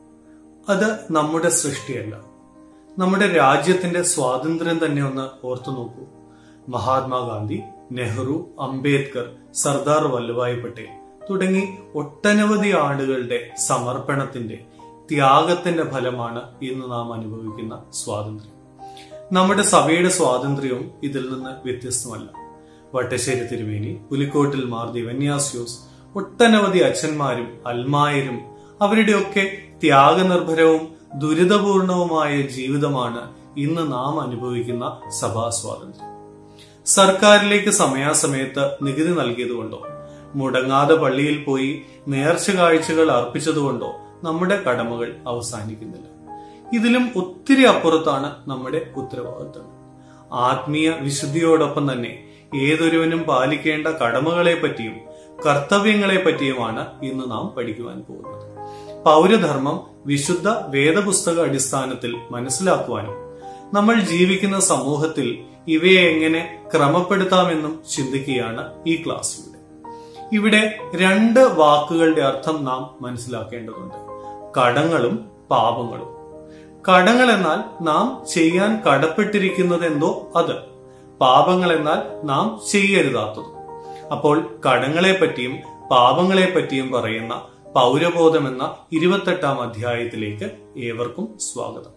അത് നമ്മുടെ സൃഷ്ടിയല്ല നമ്മുടെ രാജ്യത്തിന്റെ സ്വാതന്ത്ര്യം തന്നെ ഒന്ന് ഓർത്തു നോക്കൂ മഹാത്മാഗാന്ധി നെഹ്റു അംബേദ്കർ സർദാർ വല്ലഭായ് പട്ടേൽ തുടങ്ങി ഒട്ടനവധി ആളുകളുടെ സമർപ്പണത്തിന്റെ ത്യാഗത്തിന്റെ ഫലമാണ് ഇന്ന് നാം അനുഭവിക്കുന്ന സ്വാതന്ത്ര്യം നമ്മുടെ സഭയുടെ സ്വാതന്ത്ര്യവും ഇതിൽ നിന്ന് വ്യത്യസ്തമല്ല വട്ടശ്ശേരി തിരുമേനി പുലിക്കോട്ടിൽ മാർ ദിവന്യാസ്യോസ് ഒട്ടനവധി അച്ഛന്മാരും അൽമായരും അവരുടെയൊക്കെ ത്യാഗനിർഭരവും ദുരിതപൂർണവുമായ ജീവിതമാണ് ഇന്ന് നാം അനുഭവിക്കുന്ന സഭാ സ്വാതന്ത്ര്യം സർക്കാരിലേക്ക് സമയാസമയത്ത് നികുതി നൽകിയതുകൊണ്ടോ മുടങ്ങാതെ പള്ളിയിൽ പോയി നേർച്ച കാഴ്ചകൾ അർപ്പിച്ചതുകൊണ്ടോ നമ്മുടെ കടമകൾ അവസാനിക്കുന്നില്ല ഇതിലും ഒത്തിരി അപ്പുറത്താണ് നമ്മുടെ ഉത്തരവാദിത്തങ്ങൾ ആത്മീയ വിശുദ്ധിയോടൊപ്പം തന്നെ ഏതൊരുവനും പാലിക്കേണ്ട കടമകളെ പറ്റിയും കർത്തവ്യങ്ങളെ പറ്റിയുമാണ് ഇന്ന് നാം പഠിക്കുവാൻ പോകുന്നത് പൗരധർമ്മം വിശുദ്ധ വേദപുസ്തക അടിസ്ഥാനത്തിൽ മനസ്സിലാക്കുവാനും നമ്മൾ ജീവിക്കുന്ന സമൂഹത്തിൽ ഇവയെ എങ്ങനെ ക്രമപ്പെടുത്താമെന്നും ചിന്തിക്കുകയാണ് ഈ ക്ലാസ്സിലൂടെ ഇവിടെ രണ്ട് വാക്കുകളുടെ അർത്ഥം നാം മനസ്സിലാക്കേണ്ടതുണ്ട് കടങ്ങളും പാപങ്ങളും കടങ്ങൾ എന്നാൽ നാം ചെയ്യാൻ കടപ്പെട്ടിരിക്കുന്നത് എന്തോ അത് പാപങ്ങൾ എന്നാൽ നാം ചെയ്യരുതാത്തത് അപ്പോൾ കടങ്ങളെ പറ്റിയും പാപങ്ങളെ പറ്റിയും പറയുന്ന പൗരബോധം എന്ന ഇരുപത്തെട്ടാം അധ്യായത്തിലേക്ക് ഏവർക്കും സ്വാഗതം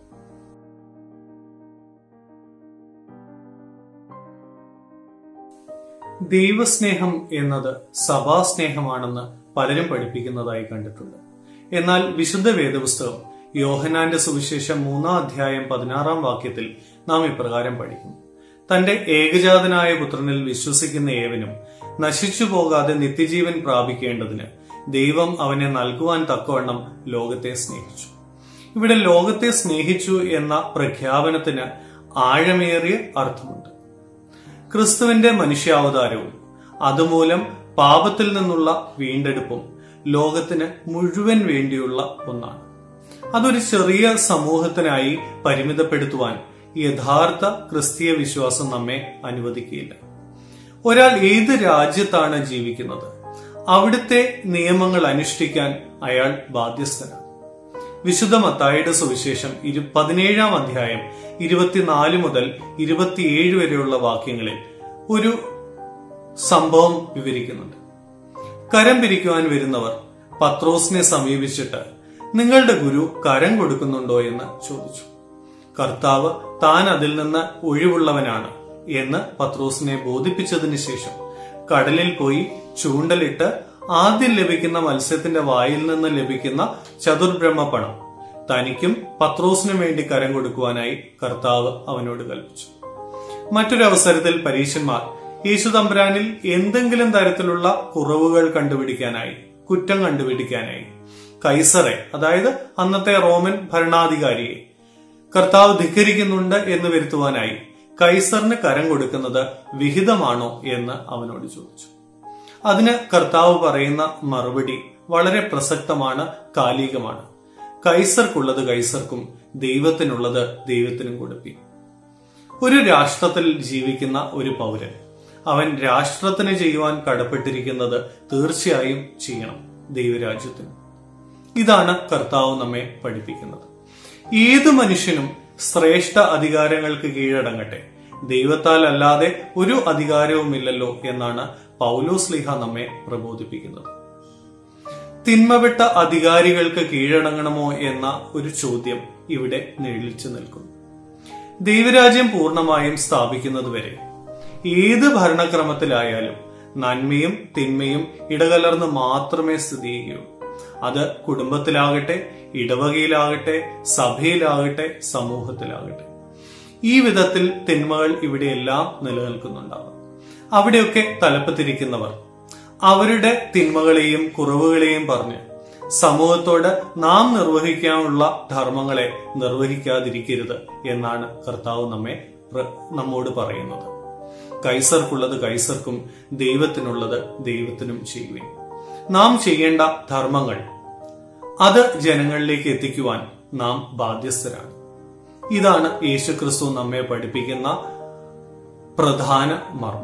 ദൈവസ്നേഹം എന്നത് സഭാസ്നേഹമാണെന്ന് പലരും പഠിപ്പിക്കുന്നതായി കണ്ടിട്ടുണ്ട് എന്നാൽ വിശുദ്ധ വേദപുസ്തകം യോഹനാന്റെ സുവിശേഷം മൂന്നാം അധ്യായം പതിനാറാം വാക്യത്തിൽ നാം ഇപ്രകാരം പഠിക്കുന്നു തന്റെ ഏകജാതനായ പുത്രനിൽ വിശ്വസിക്കുന്ന ഏവനും നശിച്ചു പോകാതെ നിത്യജീവൻ പ്രാപിക്കേണ്ടതിന് ദൈവം അവനെ നൽകുവാൻ തക്കവണ്ണം ലോകത്തെ സ്നേഹിച്ചു ഇവിടെ ലോകത്തെ സ്നേഹിച്ചു എന്ന പ്രഖ്യാപനത്തിന് ആഴമേറിയ അർത്ഥമുണ്ട് ക്രിസ്തുവിന്റെ മനുഷ്യാവതാരവും അതുമൂലം പാപത്തിൽ നിന്നുള്ള വീണ്ടെടുപ്പും ലോകത്തിന് മുഴുവൻ വേണ്ടിയുള്ള ഒന്നാണ് അതൊരു ചെറിയ സമൂഹത്തിനായി പരിമിതപ്പെടുത്തുവാൻ യഥാർത്ഥ ക്രിസ്തീയ വിശ്വാസം നമ്മെ അനുവദിക്കുകയില്ല ഒരാൾ ഏത് രാജ്യത്താണ് ജീവിക്കുന്നത് അവിടുത്തെ നിയമങ്ങൾ അനുഷ്ഠിക്കാൻ അയാൾ ബാധ്യസ്ഥനാണ് വിശുദ്ധ മത്തായുടെ സുവിശേഷം ഇരു പതിനേഴാം അധ്യായം ഇരുപത്തിനാല് മുതൽ ഇരുപത്തിയേഴ് വരെയുള്ള വാക്യങ്ങളിൽ ഒരു സംഭവം വിവരിക്കുന്നുണ്ട് കരം പിരിക്കുവാൻ വരുന്നവർ പത്രോസിനെ സമീപിച്ചിട്ട് നിങ്ങളുടെ ഗുരു കരം കൊടുക്കുന്നുണ്ടോ എന്ന് ചോദിച്ചു കർത്താവ് താൻ അതിൽ നിന്ന് ഒഴിവുള്ളവനാണ് എന്ന് പത്രോസിനെ ബോധിപ്പിച്ചതിന് ശേഷം കടലിൽ പോയി ചൂണ്ടലിട്ട് ആദ്യം ലഭിക്കുന്ന മത്സ്യത്തിന്റെ വായിൽ നിന്ന് ലഭിക്കുന്ന ചതുർബ്രഹ്മ പണം തനിക്കും പത്രോസിനും വേണ്ടി കരം കൊടുക്കുവാനായി കർത്താവ് അവനോട് കൽപ്പിച്ചു മറ്റൊരു അവസരത്തിൽ പരീശന്മാർ യേശു തമ്പുരാനിൽ എന്തെങ്കിലും തരത്തിലുള്ള കുറവുകൾ കണ്ടുപിടിക്കാനായി കുറ്റം കണ്ടുപിടിക്കാനായി കൈസറെ അതായത് അന്നത്തെ റോമൻ ഭരണാധികാരിയെ കർത്താവ് ധിക്കരിക്കുന്നുണ്ട് എന്ന് വരുത്തുവാനായി കൈസറിന് കരം കൊടുക്കുന്നത് വിഹിതമാണോ എന്ന് അവനോട് ചോദിച്ചു അതിന് കർത്താവ് പറയുന്ന മറുപടി വളരെ പ്രസക്തമാണ് കാലികമാണ് കൈസർക്കുള്ളത് കൈസർക്കും ദൈവത്തിനുള്ളത് ദൈവത്തിനും കൊടുപ്പി ഒരു രാഷ്ട്രത്തിൽ ജീവിക്കുന്ന ഒരു പൗരൻ അവൻ രാഷ്ട്രത്തിന് ചെയ്യുവാൻ കടപ്പെട്ടിരിക്കുന്നത് തീർച്ചയായും ചെയ്യണം ദൈവരാജ്യത്തിന് ഇതാണ് കർത്താവ് നമ്മെ പഠിപ്പിക്കുന്നത് ഏത് മനുഷ്യനും ശ്രേഷ്ഠ അധികാരങ്ങൾക്ക് കീഴടങ്ങട്ടെ ദൈവത്താൽ അല്ലാതെ ഒരു അധികാരവുമില്ലല്ലോ എന്നാണ് പൗലോസ് ലിഹ നമ്മെ പ്രബോധിപ്പിക്കുന്നത് തിന്മപ്പെട്ട അധികാരികൾക്ക് കീഴടങ്ങണമോ എന്ന ഒരു ചോദ്യം ഇവിടെ നിഴലിച്ചു നിൽക്കുന്നു ദൈവരാജ്യം പൂർണ്ണമായും സ്ഥാപിക്കുന്നതുവരെ ഏത് ഭരണക്രമത്തിലായാലും നന്മയും തിന്മയും ഇടകലർന്ന് മാത്രമേ സ്ഥിതി ചെയ്യുകയുള്ളൂ അത് കുടുംബത്തിലാകട്ടെ ഇടവകയിലാകട്ടെ സഭയിലാകട്ടെ സമൂഹത്തിലാകട്ടെ ഈ വിധത്തിൽ തിന്മകൾ ഇവിടെയെല്ലാം നിലനിൽക്കുന്നുണ്ടാവാം അവിടെയൊക്കെ തലപ്പത്തിരിക്കുന്നവർ അവരുടെ തിന്മകളെയും കുറവുകളെയും പറഞ്ഞ് സമൂഹത്തോട് നാം നിർവഹിക്കാനുള്ള ധർമ്മങ്ങളെ നിർവഹിക്കാതിരിക്കരുത് എന്നാണ് കർത്താവ് നമ്മെ പ്ര- നമ്മോട് പറയുന്നത് കൈസർക്കുള്ളത് കൈസർക്കും ദൈവത്തിനുള്ളത് ദൈവത്തിനും ചെയ്യുവിൻ നാം ചെയ്യേണ്ട ധർമ്മങ്ങൾ അത് ജനങ്ങളിലേക്ക് എത്തിക്കുവാൻ നാം ബാധ്യസ്ഥരാണ് ഇതാണ് യേശുക്രിസ്തു നമ്മെ പഠിപ്പിക്കുന്ന പ്രധാന മർമ്മം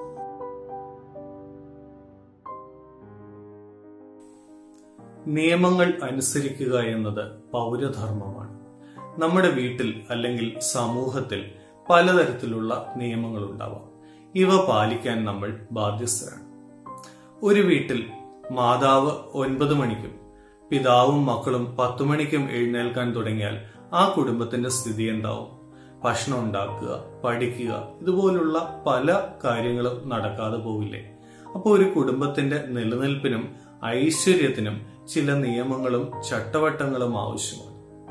നിയമങ്ങൾ അനുസരിക്കുക എന്നത് പൗരധർമ്മമാണ് നമ്മുടെ വീട്ടിൽ അല്ലെങ്കിൽ സമൂഹത്തിൽ പലതരത്തിലുള്ള നിയമങ്ങൾ ഉണ്ടാവാം ഇവ പാലിക്കാൻ നമ്മൾ ബാധ്യസ്ഥരാണ് ഒരു വീട്ടിൽ മാതാവ് ഒൻപത് മണിക്കും പിതാവും മക്കളും പത്തു മണിക്കും എഴുന്നേൽക്കാൻ തുടങ്ങിയാൽ ആ കുടുംബത്തിന്റെ സ്ഥിതി എന്താവും ഭക്ഷണം ഉണ്ടാക്കുക പഠിക്കുക ഇതുപോലുള്ള പല കാര്യങ്ങളും നടക്കാതെ പോവില്ലേ അപ്പോൾ ഒരു കുടുംബത്തിന്റെ നിലനിൽപ്പിനും ഐശ്വര്യത്തിനും ചില നിയമങ്ങളും ചട്ടവട്ടങ്ങളും ആവശ്യമാണ്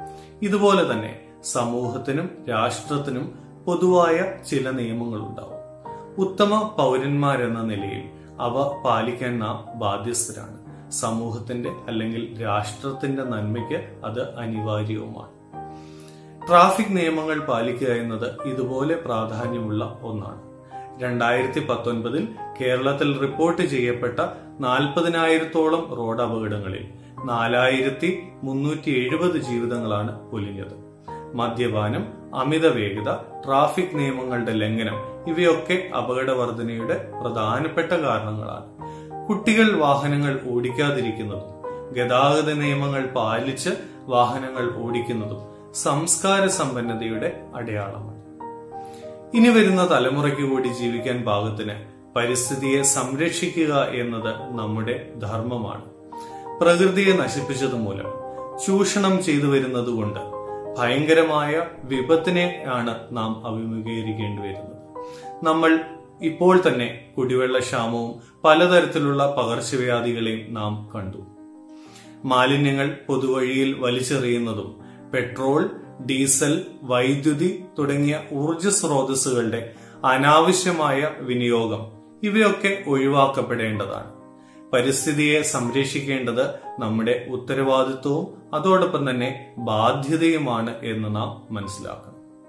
ഇതുപോലെ തന്നെ സമൂഹത്തിനും രാഷ്ട്രത്തിനും പൊതുവായ ചില നിയമങ്ങളുണ്ടാവും ഉത്തമ പൗരന്മാരെന്ന നിലയിൽ അവ പാലിക്കാൻ നാം ബാധ്യസ്ഥരാണ് സമൂഹത്തിന്റെ അല്ലെങ്കിൽ രാഷ്ട്രത്തിന്റെ നന്മയ്ക്ക് അത് അനിവാര്യവുമാണ് ട്രാഫിക് നിയമങ്ങൾ പാലിക്കുക എന്നത് ഇതുപോലെ പ്രാധാന്യമുള്ള ഒന്നാണ് രണ്ടായിരത്തി പത്തൊൻപതിൽ കേരളത്തിൽ റിപ്പോർട്ട് ചെയ്യപ്പെട്ട നാൽപ്പതിനായിരത്തോളം റോഡ് അപകടങ്ങളിൽ നാലായിരത്തി മുന്നൂറ്റി എഴുപത് ജീവിതങ്ങളാണ് പൊലിഞ്ഞത് മദ്യപാനം അമിത വേഗത ട്രാഫിക് നിയമങ്ങളുടെ ലംഘനം ഇവയൊക്കെ അപകട വർധനയുടെ പ്രധാനപ്പെട്ട കാരണങ്ങളാണ് കുട്ടികൾ വാഹനങ്ങൾ ഓടിക്കാതിരിക്കുന്നതും ഗതാഗത നിയമങ്ങൾ പാലിച്ച് വാഹനങ്ങൾ ഓടിക്കുന്നതും സംസ്കാര സമ്പന്നതയുടെ അടയാളമാണ് ഇനി വരുന്ന തലമുറയ്ക്ക് കൂടി ജീവിക്കാൻ പാകത്തിന് പരിസ്ഥിതിയെ സംരക്ഷിക്കുക എന്നത് നമ്മുടെ ധർമ്മമാണ് പ്രകൃതിയെ നശിപ്പിച്ചത് മൂലം ചൂഷണം ചെയ്തു വരുന്നത് കൊണ്ട് ഭയങ്കരമായ വിപത്തിനെ ആണ് നാം അഭിമുഖീകരിക്കേണ്ടി വരുന്നത് നമ്മൾ ഇപ്പോൾ തന്നെ കുടിവെള്ള ക്ഷാമവും പലതരത്തിലുള്ള പകർച്ചവ്യാധികളെയും നാം കണ്ടു മാലിന്യങ്ങൾ പൊതുവഴിയിൽ വലിച്ചെറിയുന്നതും പെട്രോൾ ഡീസൽ വൈദ്യുതി തുടങ്ങിയ ഊർജ സ്രോതസ്സുകളുടെ അനാവശ്യമായ വിനിയോഗം ഇവയൊക്കെ ഒഴിവാക്കപ്പെടേണ്ടതാണ് പരിസ്ഥിതിയെ സംരക്ഷിക്കേണ്ടത് നമ്മുടെ ഉത്തരവാദിത്വവും അതോടൊപ്പം തന്നെ ബാധ്യതയുമാണ് എന്ന് നാം മനസ്സിലാക്കണം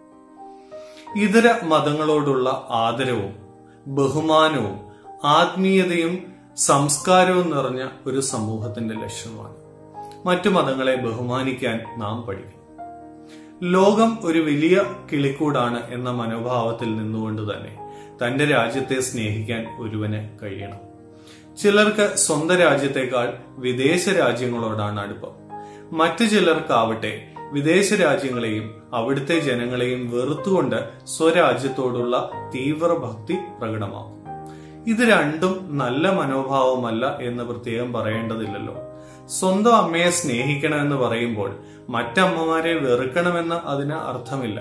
ഇതര മതങ്ങളോടുള്ള ആദരവും ബഹുമാനവും ആത്മീയതയും സംസ്കാരവും നിറഞ്ഞ ഒരു സമൂഹത്തിന്റെ ലക്ഷ്യമാണ് മറ്റു മതങ്ങളെ ബഹുമാനിക്കാൻ നാം പഠിക്കണം ലോകം ഒരു വലിയ കിളിക്കൂടാണ് എന്ന മനോഭാവത്തിൽ നിന്നുകൊണ്ട് തന്നെ തന്റെ രാജ്യത്തെ സ്നേഹിക്കാൻ ഒരുവന് കഴിയണം ചിലർക്ക് സ്വന്തം രാജ്യത്തെക്കാൾ വിദേശ രാജ്യങ്ങളോടാണ് അടുപ്പം മറ്റു ചിലർക്കാവട്ടെ വിദേശ രാജ്യങ്ങളെയും അവിടുത്തെ ജനങ്ങളെയും വെറുത്തുകൊണ്ട് സ്വരാജ്യത്തോടുള്ള തീവ്ര ഭക്തി പ്രകടമാക്കും ഇത് രണ്ടും നല്ല മനോഭാവമല്ല എന്ന് പ്രത്യേകം പറയേണ്ടതില്ലല്ലോ സ്വന്തം അമ്മയെ സ്നേഹിക്കണമെന്ന് പറയുമ്പോൾ മറ്റമ്മമാരെ വെറുക്കണമെന്ന് അതിന് അർത്ഥമില്ല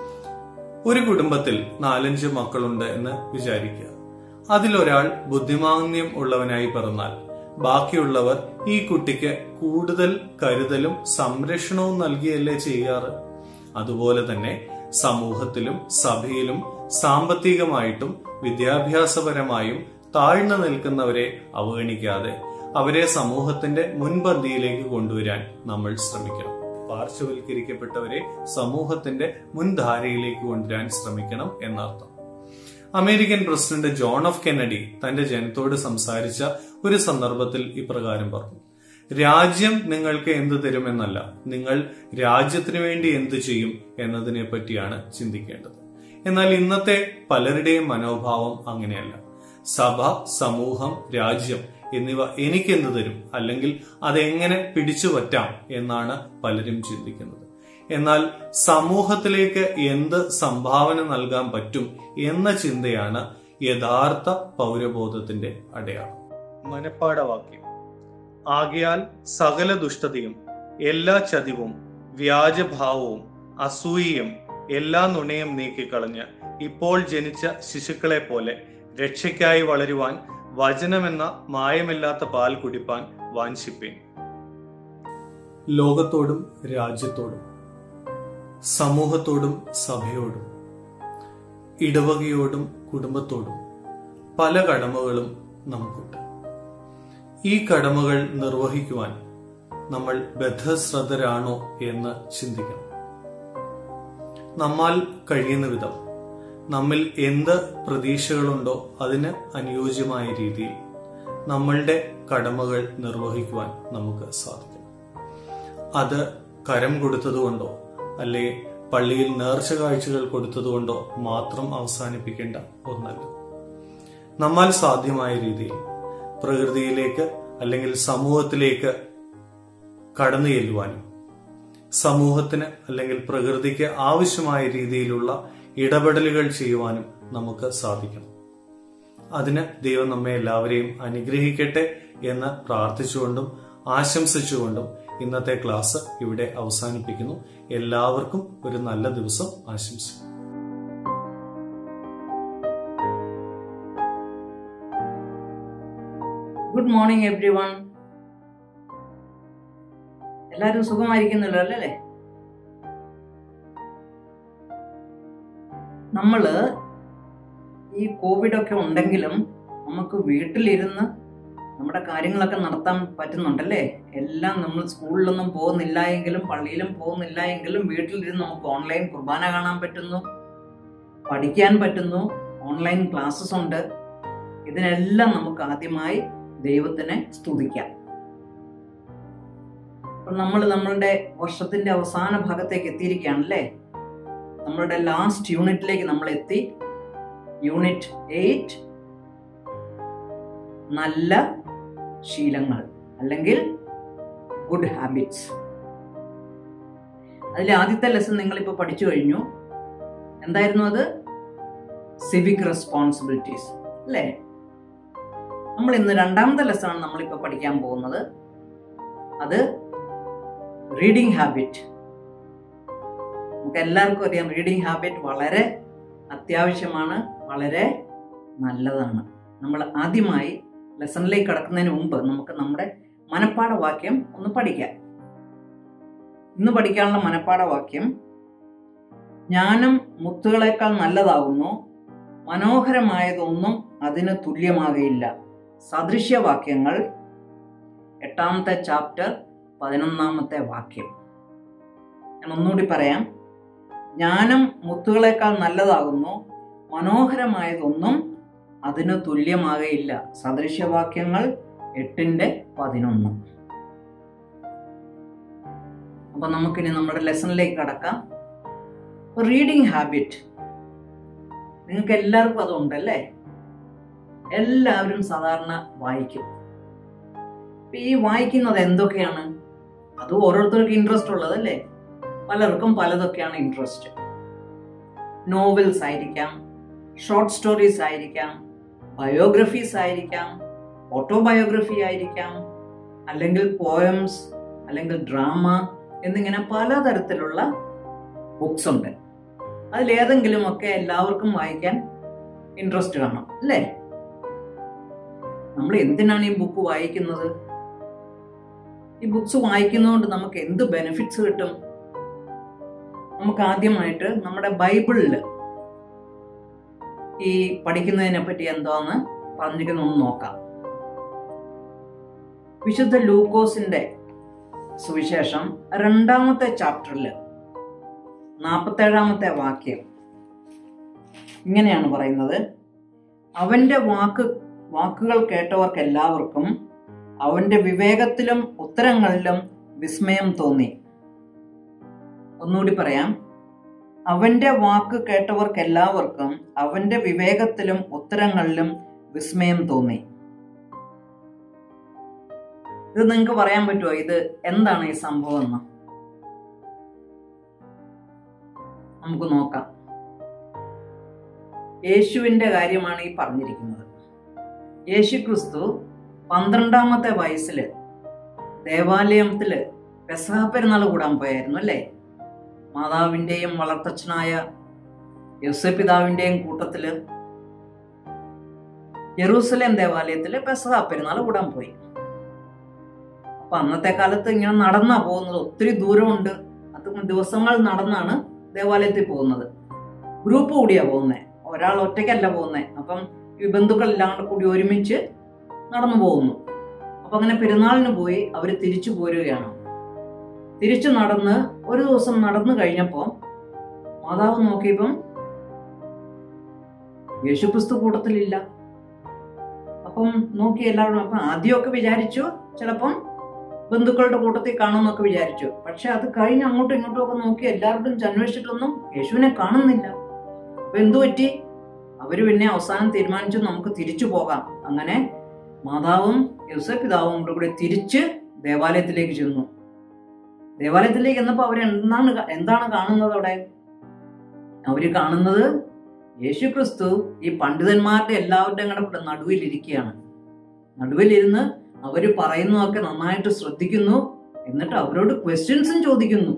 ഒരു കുടുംബത്തിൽ നാലഞ്ച് മക്കളുണ്ട് എന്ന് വിചാരിക്കുക അതിലൊരാൾ ബുദ്ധിമാന്യം ഉള്ളവനായി പിറന്നാൽ ബാക്കിയുള്ളവർ ഈ കുട്ടിക്ക് കൂടുതൽ കരുതലും സംരക്ഷണവും നൽകിയല്ലേ ചെയ്യാറ് അതുപോലെ തന്നെ സമൂഹത്തിലും സഭയിലും സാമ്പത്തികമായിട്ടും വിദ്യാഭ്യാസപരമായും താഴ്ന്നു നിൽക്കുന്നവരെ അവഗണിക്കാതെ അവരെ സമൂഹത്തിന്റെ മുൻപന്തിയിലേക്ക് കൊണ്ടുവരാൻ നമ്മൾ ശ്രമിക്കണം പാർശ്വവൽക്കരിക്കപ്പെട്ടവരെ സമൂഹത്തിന്റെ മുൻധാരയിലേക്ക് കൊണ്ടുവരാൻ ശ്രമിക്കണം എന്നർത്ഥം American president John F Kennedy തന്റെ ജനത്തോട് സംസാരിച്ച ഒരു സന്ദർഭത്തിൽ ഇപ്രകാരം പറഞ്ഞു രാജ്യം നിങ്ങൾക്ക് എന്ത് തരുമെന്നല്ല നിങ്ങൾ രാജ്യത്തിന് വേണ്ടി എന്ത് ചെയ്യും എന്നതിനെ പറ്റിയാണ് ചിന്തിക്കേണ്ടത് എന്നാൽ ഇന്നത്തെ പലരുടെയും മനോഭാവം അങ്ങനെയല്ല സഭ സമൂഹം രാജ്യം എന്നിവ എനിക്കെന്ത് തരും അല്ലെങ്കിൽ അതെങ്ങനെ പിടിച്ചു പറ്റാം എന്നാണ് പലരും ചിന്തിക്കുന്നത് എന്നാൽ സമൂഹത്തിലേക്ക് എന്ത് സംഭാവന നൽകാൻ പറ്റും എന്ന ചിന്തയാണ് യഥാർത്ഥ പൗരബോധത്തിന്റെ അടയാളം മനപ്പാടവാക്യം ആകയാൽ സകല ദുഷ്ടതയും എല്ലാ ചതിവും വ്യാജഭാവവും അസൂയയും എല്ലാ നുണയും നീക്കിക്കളഞ്ഞ് ഇപ്പോൾ ജനിച്ച ശിശുക്കളെ പോലെ രക്ഷയ്ക്കായി വളരുവാൻ വചനമെന്ന മായമില്ലാത്ത പാൽ കുടിപ്പാൻ വാഞ്ചിപ്പേൻ ലോകത്തോടും രാജ്യത്തോടും സമൂഹത്തോടും സഭയോടും ഇടവകയോടും കുടുംബത്തോടും പല കടമകളും നമുക്കുണ്ട് ഈ കടമകൾ നിർവഹിക്കുവാൻ നമ്മൾ ബദ്ധശ്രദ്ധരാണോ എന്ന് ചിന്തിക്കണം നമ്മാൽ കഴിയുന്ന വിധം നമ്മിൽ എന്ത് പ്രതീക്ഷകളുണ്ടോ അതിന് അനുയോജ്യമായ രീതിയിൽ നമ്മളുടെ കടമകൾ നിർവഹിക്കുവാൻ നമുക്ക് സാധിക്കും അത് കരം കൊടുത്തതുകൊണ്ടോ അല്ലെ പള്ളിയിൽ നേർച്ച കാഴ്ചകൾ കൊടുത്തതുകൊണ്ടോ മാത്രം അവസാനിപ്പിക്കേണ്ട ഒന്നല്ല നമ്മാൽ സാധ്യമായ രീതിയിൽ പ്രകൃതിയിലേക്ക് അല്ലെങ്കിൽ സമൂഹത്തിലേക്ക് കടന്നു ചെല്ലുവാനും സമൂഹത്തിന് അല്ലെങ്കിൽ പ്രകൃതിക്ക് ആവശ്യമായ രീതിയിലുള്ള ഇടപെടലുകൾ ചെയ്യുവാനും നമുക്ക് സാധിക്കണം അതിന് ദൈവം നമ്മെ എല്ലാവരെയും അനുഗ്രഹിക്കട്ടെ എന്ന് പ്രാർത്ഥിച്ചുകൊണ്ടും ആശംസിച്ചുകൊണ്ടും ഇന്നത്തെ ക്ലാസ് ഇവിടെ അവസാനിപ്പിക്കുന്നു എല്ലാവർക്കും ഒരു നല്ല ദിവസം ആശംസിക്കുന്നു ഗുഡ് മോർണിംഗ് എവ്രി വൺ എല്ലാവരും സുഖമായിരിക്കുന്നല്ലോ അല്ലേ നമ്മൾ ഈ കോവിഡൊക്കെ ഉണ്ടെങ്കിലും നമുക്ക് വീട്ടിലിരുന്ന് നമ്മുടെ കാര്യങ്ങളൊക്കെ നടത്താൻ പറ്റുന്നുണ്ടല്ലേ എല്ലാം നമ്മൾ സ്കൂളിലൊന്നും പോകുന്നില്ല എങ്കിലും പള്ളിയിലും പോകുന്നില്ല എങ്കിലും വീട്ടിലിരുന്ന് നമുക്ക് ഓൺലൈൻ കുർബാന കാണാൻ പറ്റുന്നു പഠിക്കാൻ പറ്റുന്നു ഓൺലൈൻ ക്ലാസ്സസ് ഉണ്ട് ഇതിനെല്ലാം നമുക്ക് ആദ്യമായി ദൈവത്തിനെ സ്തുതിക്കാം അപ്പോൾ നമ്മൾ നമ്മളുടെ വർഷത്തിന്റെ അവസാന ഭാഗത്തേക്ക് എത്തിയിരിക്കുകയാണല്ലേ നമ്മളുടെ ലാസ്റ്റ് യൂണിറ്റിലേക്ക് നമ്മൾ എത്തി യൂണിറ്റ് എയ്റ്റ് നല്ല ശീലങ്ങൾ അല്ലെങ്കിൽ ഗുഡ് ഹാബിറ്റ്സ് അതിലെ ആദ്യത്തെ ലെസൺ നിങ്ങളിപ്പോൾ പഠിച്ചു കഴിഞ്ഞു എന്തായിരുന്നു അത് സിവിക് റെസ്പോൺസിബിലിറ്റീസ് അല്ലേ നമ്മൾ ഇന്ന് രണ്ടാമത്തെ ലെസണാണ് നമ്മളിപ്പോൾ പഠിക്കാൻ പോകുന്നത് അത് റീഡിംഗ് ഹാബിറ്റ് നമുക്ക് എല്ലാവർക്കും അറിയാം റീഡിംഗ് ഹാബിറ്റ് വളരെ അത്യാവശ്യമാണ് വളരെ നല്ലതാണ് നമ്മൾ ആദ്യമായി ലെസണിലേക്ക് കടക്കുന്നതിന് മുമ്പ് നമുക്ക് നമ്മുടെ മനപ്പാഠ വാക്യം ഒന്ന് പഠിക്കാം ഇന്ന് പഠിക്കാനുള്ള മനപ്പാഠ വാക്യം ജ്ഞാനം മുത്തുകളേക്കാൾ നല്ലതാകുന്നു മനോഹരമായതൊന്നും അതിന് തുല്യമാകയില്ല സദൃശ്യവാക്യങ്ങൾ എട്ടാമത്തെ ചാപ്റ്റർ പതിനൊന്നാമത്തെ വാക്യം ഞാൻ ഒന്നുകൂടി പറയാം ജ്ഞാനം മുത്തുകളേക്കാൾ നല്ലതാകുന്നു മനോഹരമായതൊന്നും അതിന് തുല്യമാകയില്ല സദൃശ്യവാക്യങ്ങൾ എട്ടിന്റെ പതിനൊന്ന് അപ്പൊ നമുക്കിനി നമ്മുടെ ലെസണിലേക്ക് കടക്കാം റീഡിംഗ് ഹാബിറ്റ് നിങ്ങൾക്ക് എല്ലാവർക്കും അതുണ്ടല്ലേ എല്ലാവരും സാധാരണ വായിക്കും ഇപ്പൊ ഈ വായിക്കുന്നത് എന്തൊക്കെയാണ് അത് ഓരോരുത്തർക്ക് ഇൻട്രസ്റ്റ് ഉള്ളതല്ലേ പലർക്കും പലതൊക്കെയാണ് ഇൻട്രസ്റ്റ് നോവൽസ് ആയിരിക്കാം ഷോർട്ട് സ്റ്റോറീസ് ആയിരിക്കാം ബയോഗ്രഫീസ് ആയിരിക്കാം ഓട്ടോബയോഗ്രഫി ആയിരിക്കാം അല്ലെങ്കിൽ പോയംസ് അല്ലെങ്കിൽ ഡ്രാമ എന്നിങ്ങനെ പലതരത്തിലുള്ള ബുക്സ് ഉണ്ട് അതിലേതെങ്കിലുമൊക്കെ എല്ലാവർക്കും വായിക്കാൻ ഇൻട്രസ്റ്റ് കാണും അല്ലേ നമ്മൾ എന്തിനാണ് ഈ ബുക്ക് വായിക്കുന്നത് ഈ ബുക്സ് വായിക്കുന്നതുകൊണ്ട് നമുക്ക് എന്ത് ബെനിഫിറ്റ്സ് കിട്ടും നമുക്ക് ആദ്യമായിട്ട് നമ്മുടെ ബൈബിളിൽ ഈ പഠിക്കുന്നതിനെ പറ്റി എന്താന്ന് പറഞ്ഞിരിക്കുന്നൊന്ന് നോക്കാം വിശുദ്ധ ലൂക്കോസിന്റെ സുവിശേഷം രണ്ടാമത്തെ ചാപ്റ്ററിൽ നാൽപ്പത്തേഴാമത്തെ വാക്യം ഇങ്ങനെയാണ് പറയുന്നത് അവന്റെ വാക്ക് വാക്കുകൾ കേട്ടവർക്ക് എല്ലാവർക്കും അവന്റെ വിവേകത്തിലും ഉത്തരങ്ങളിലും വിസ്മയം തോന്നി ഒന്നുകൂടി പറയാം അവന്റെ വാക്ക് കേട്ടവർക്ക് എല്ലാവർക്കും അവന്റെ വിവേകത്തിലും ഉത്തരങ്ങളിലും വിസ്മയം തോന്നി ഇത് നിങ്ങൾക്ക് പറയാൻ പറ്റുമോ ഇത് എന്താണ് ഈ സംഭവം എന്ന് നമുക്ക് നോക്കാം യേശുവിന്റെ കാര്യമാണ് ഈ പറഞ്ഞിരിക്കുന്നത് യേശു ക്രിസ്തു പന്ത്രണ്ടാമത്തെ വയസ്സിൽ ദേവാലയത്തില് പെസഹ പെരുന്നാൾ കൂടാൻ പോയായിരുന്നു അല്ലേ മാതാവിൻ്റെയും വളർത്തച്ഛനായ യോസപിതാവിൻ്റെയും കൂട്ടത്തില് യെറൂസലേം ദേവാലയത്തില് പെസഹ പെരുന്നാൾ കൂടാൻ പോയി അപ്പൊ അന്നത്തെ കാലത്ത് ഇങ്ങനെ നടന്നാ പോകുന്നത് ഒത്തിരി ദൂരമുണ്ട് അത് ദിവസങ്ങൾ നടന്നാണ് ദേവാലയത്തിൽ പോകുന്നത് ഗ്രൂപ്പ് കൂടിയാ പോകുന്നത് ഒരാൾ ഒറ്റയ്ക്കല്ല പോകുന്നത് അപ്പം ഈ ബന്ധുക്കൾ എല്ലാം കൂടെ കൂടി ഒരുമിച്ച് നടന്നു പോകുന്നു അപ്പൊ അങ്ങനെ പെരുന്നാളിന് പോയി അവർ തിരിച്ചു പോരുകയാണ് തിരിച്ചു നടന്ന് ഒരു ദിവസം നടന്നു കഴിഞ്ഞപ്പോ മാതാവ് നോക്കിയപ്പം യേശുക്രിസ്തു കൂട്ടത്തിലില്ല അപ്പം നോക്കി എല്ലാവരും അപ്പം ആദ്യമൊക്കെ വിചാരിച്ചു ചിലപ്പം ബന്ധുക്കളുടെ കൂട്ടത്തിൽ കാണുമെന്നൊക്കെ വിചാരിച്ചു പക്ഷെ അത് കഴിഞ്ഞ് അങ്ങോട്ടും ഇങ്ങോട്ടും ഒക്കെ നോക്കി എല്ലാവരുടെയും അന്വേഷിച്ചിട്ടൊന്നും യേശുവിനെ കാണുന്നില്ല അപ്പൊ എന്തു പറ്റി അവര് പിന്നെ അവസാനം തീരുമാനിച്ചു നമുക്ക് തിരിച്ചു പോകാം അങ്ങനെ മാതാവും യൂസഫ് പിതാവും കൂടെ കൂടി തിരിച്ച് ദേവാലയത്തിലേക്ക് ചെന്നു ദേവാലയത്തിലേക്ക് എന്നപ്പോ അവർ എന്താണ് കാ- എന്താണ് കാണുന്നത് അവിടെ അവര് കാണുന്നത് യേശു ക്രിസ്തു ഈ പണ്ഡിതന്മാരുടെ എല്ലാവരുടെയും കൂടെ നടുവിലിരിക്കുകയാണ് നടുവിലിരുന്ന് അവര് പറയുന്നതൊക്കെ നന്നായിട്ട് ശ്രദ്ധിക്കുന്നു എന്നിട്ട് അവരോട് ക്വസ്റ്റ്യൻസും ചോദിക്കുന്നു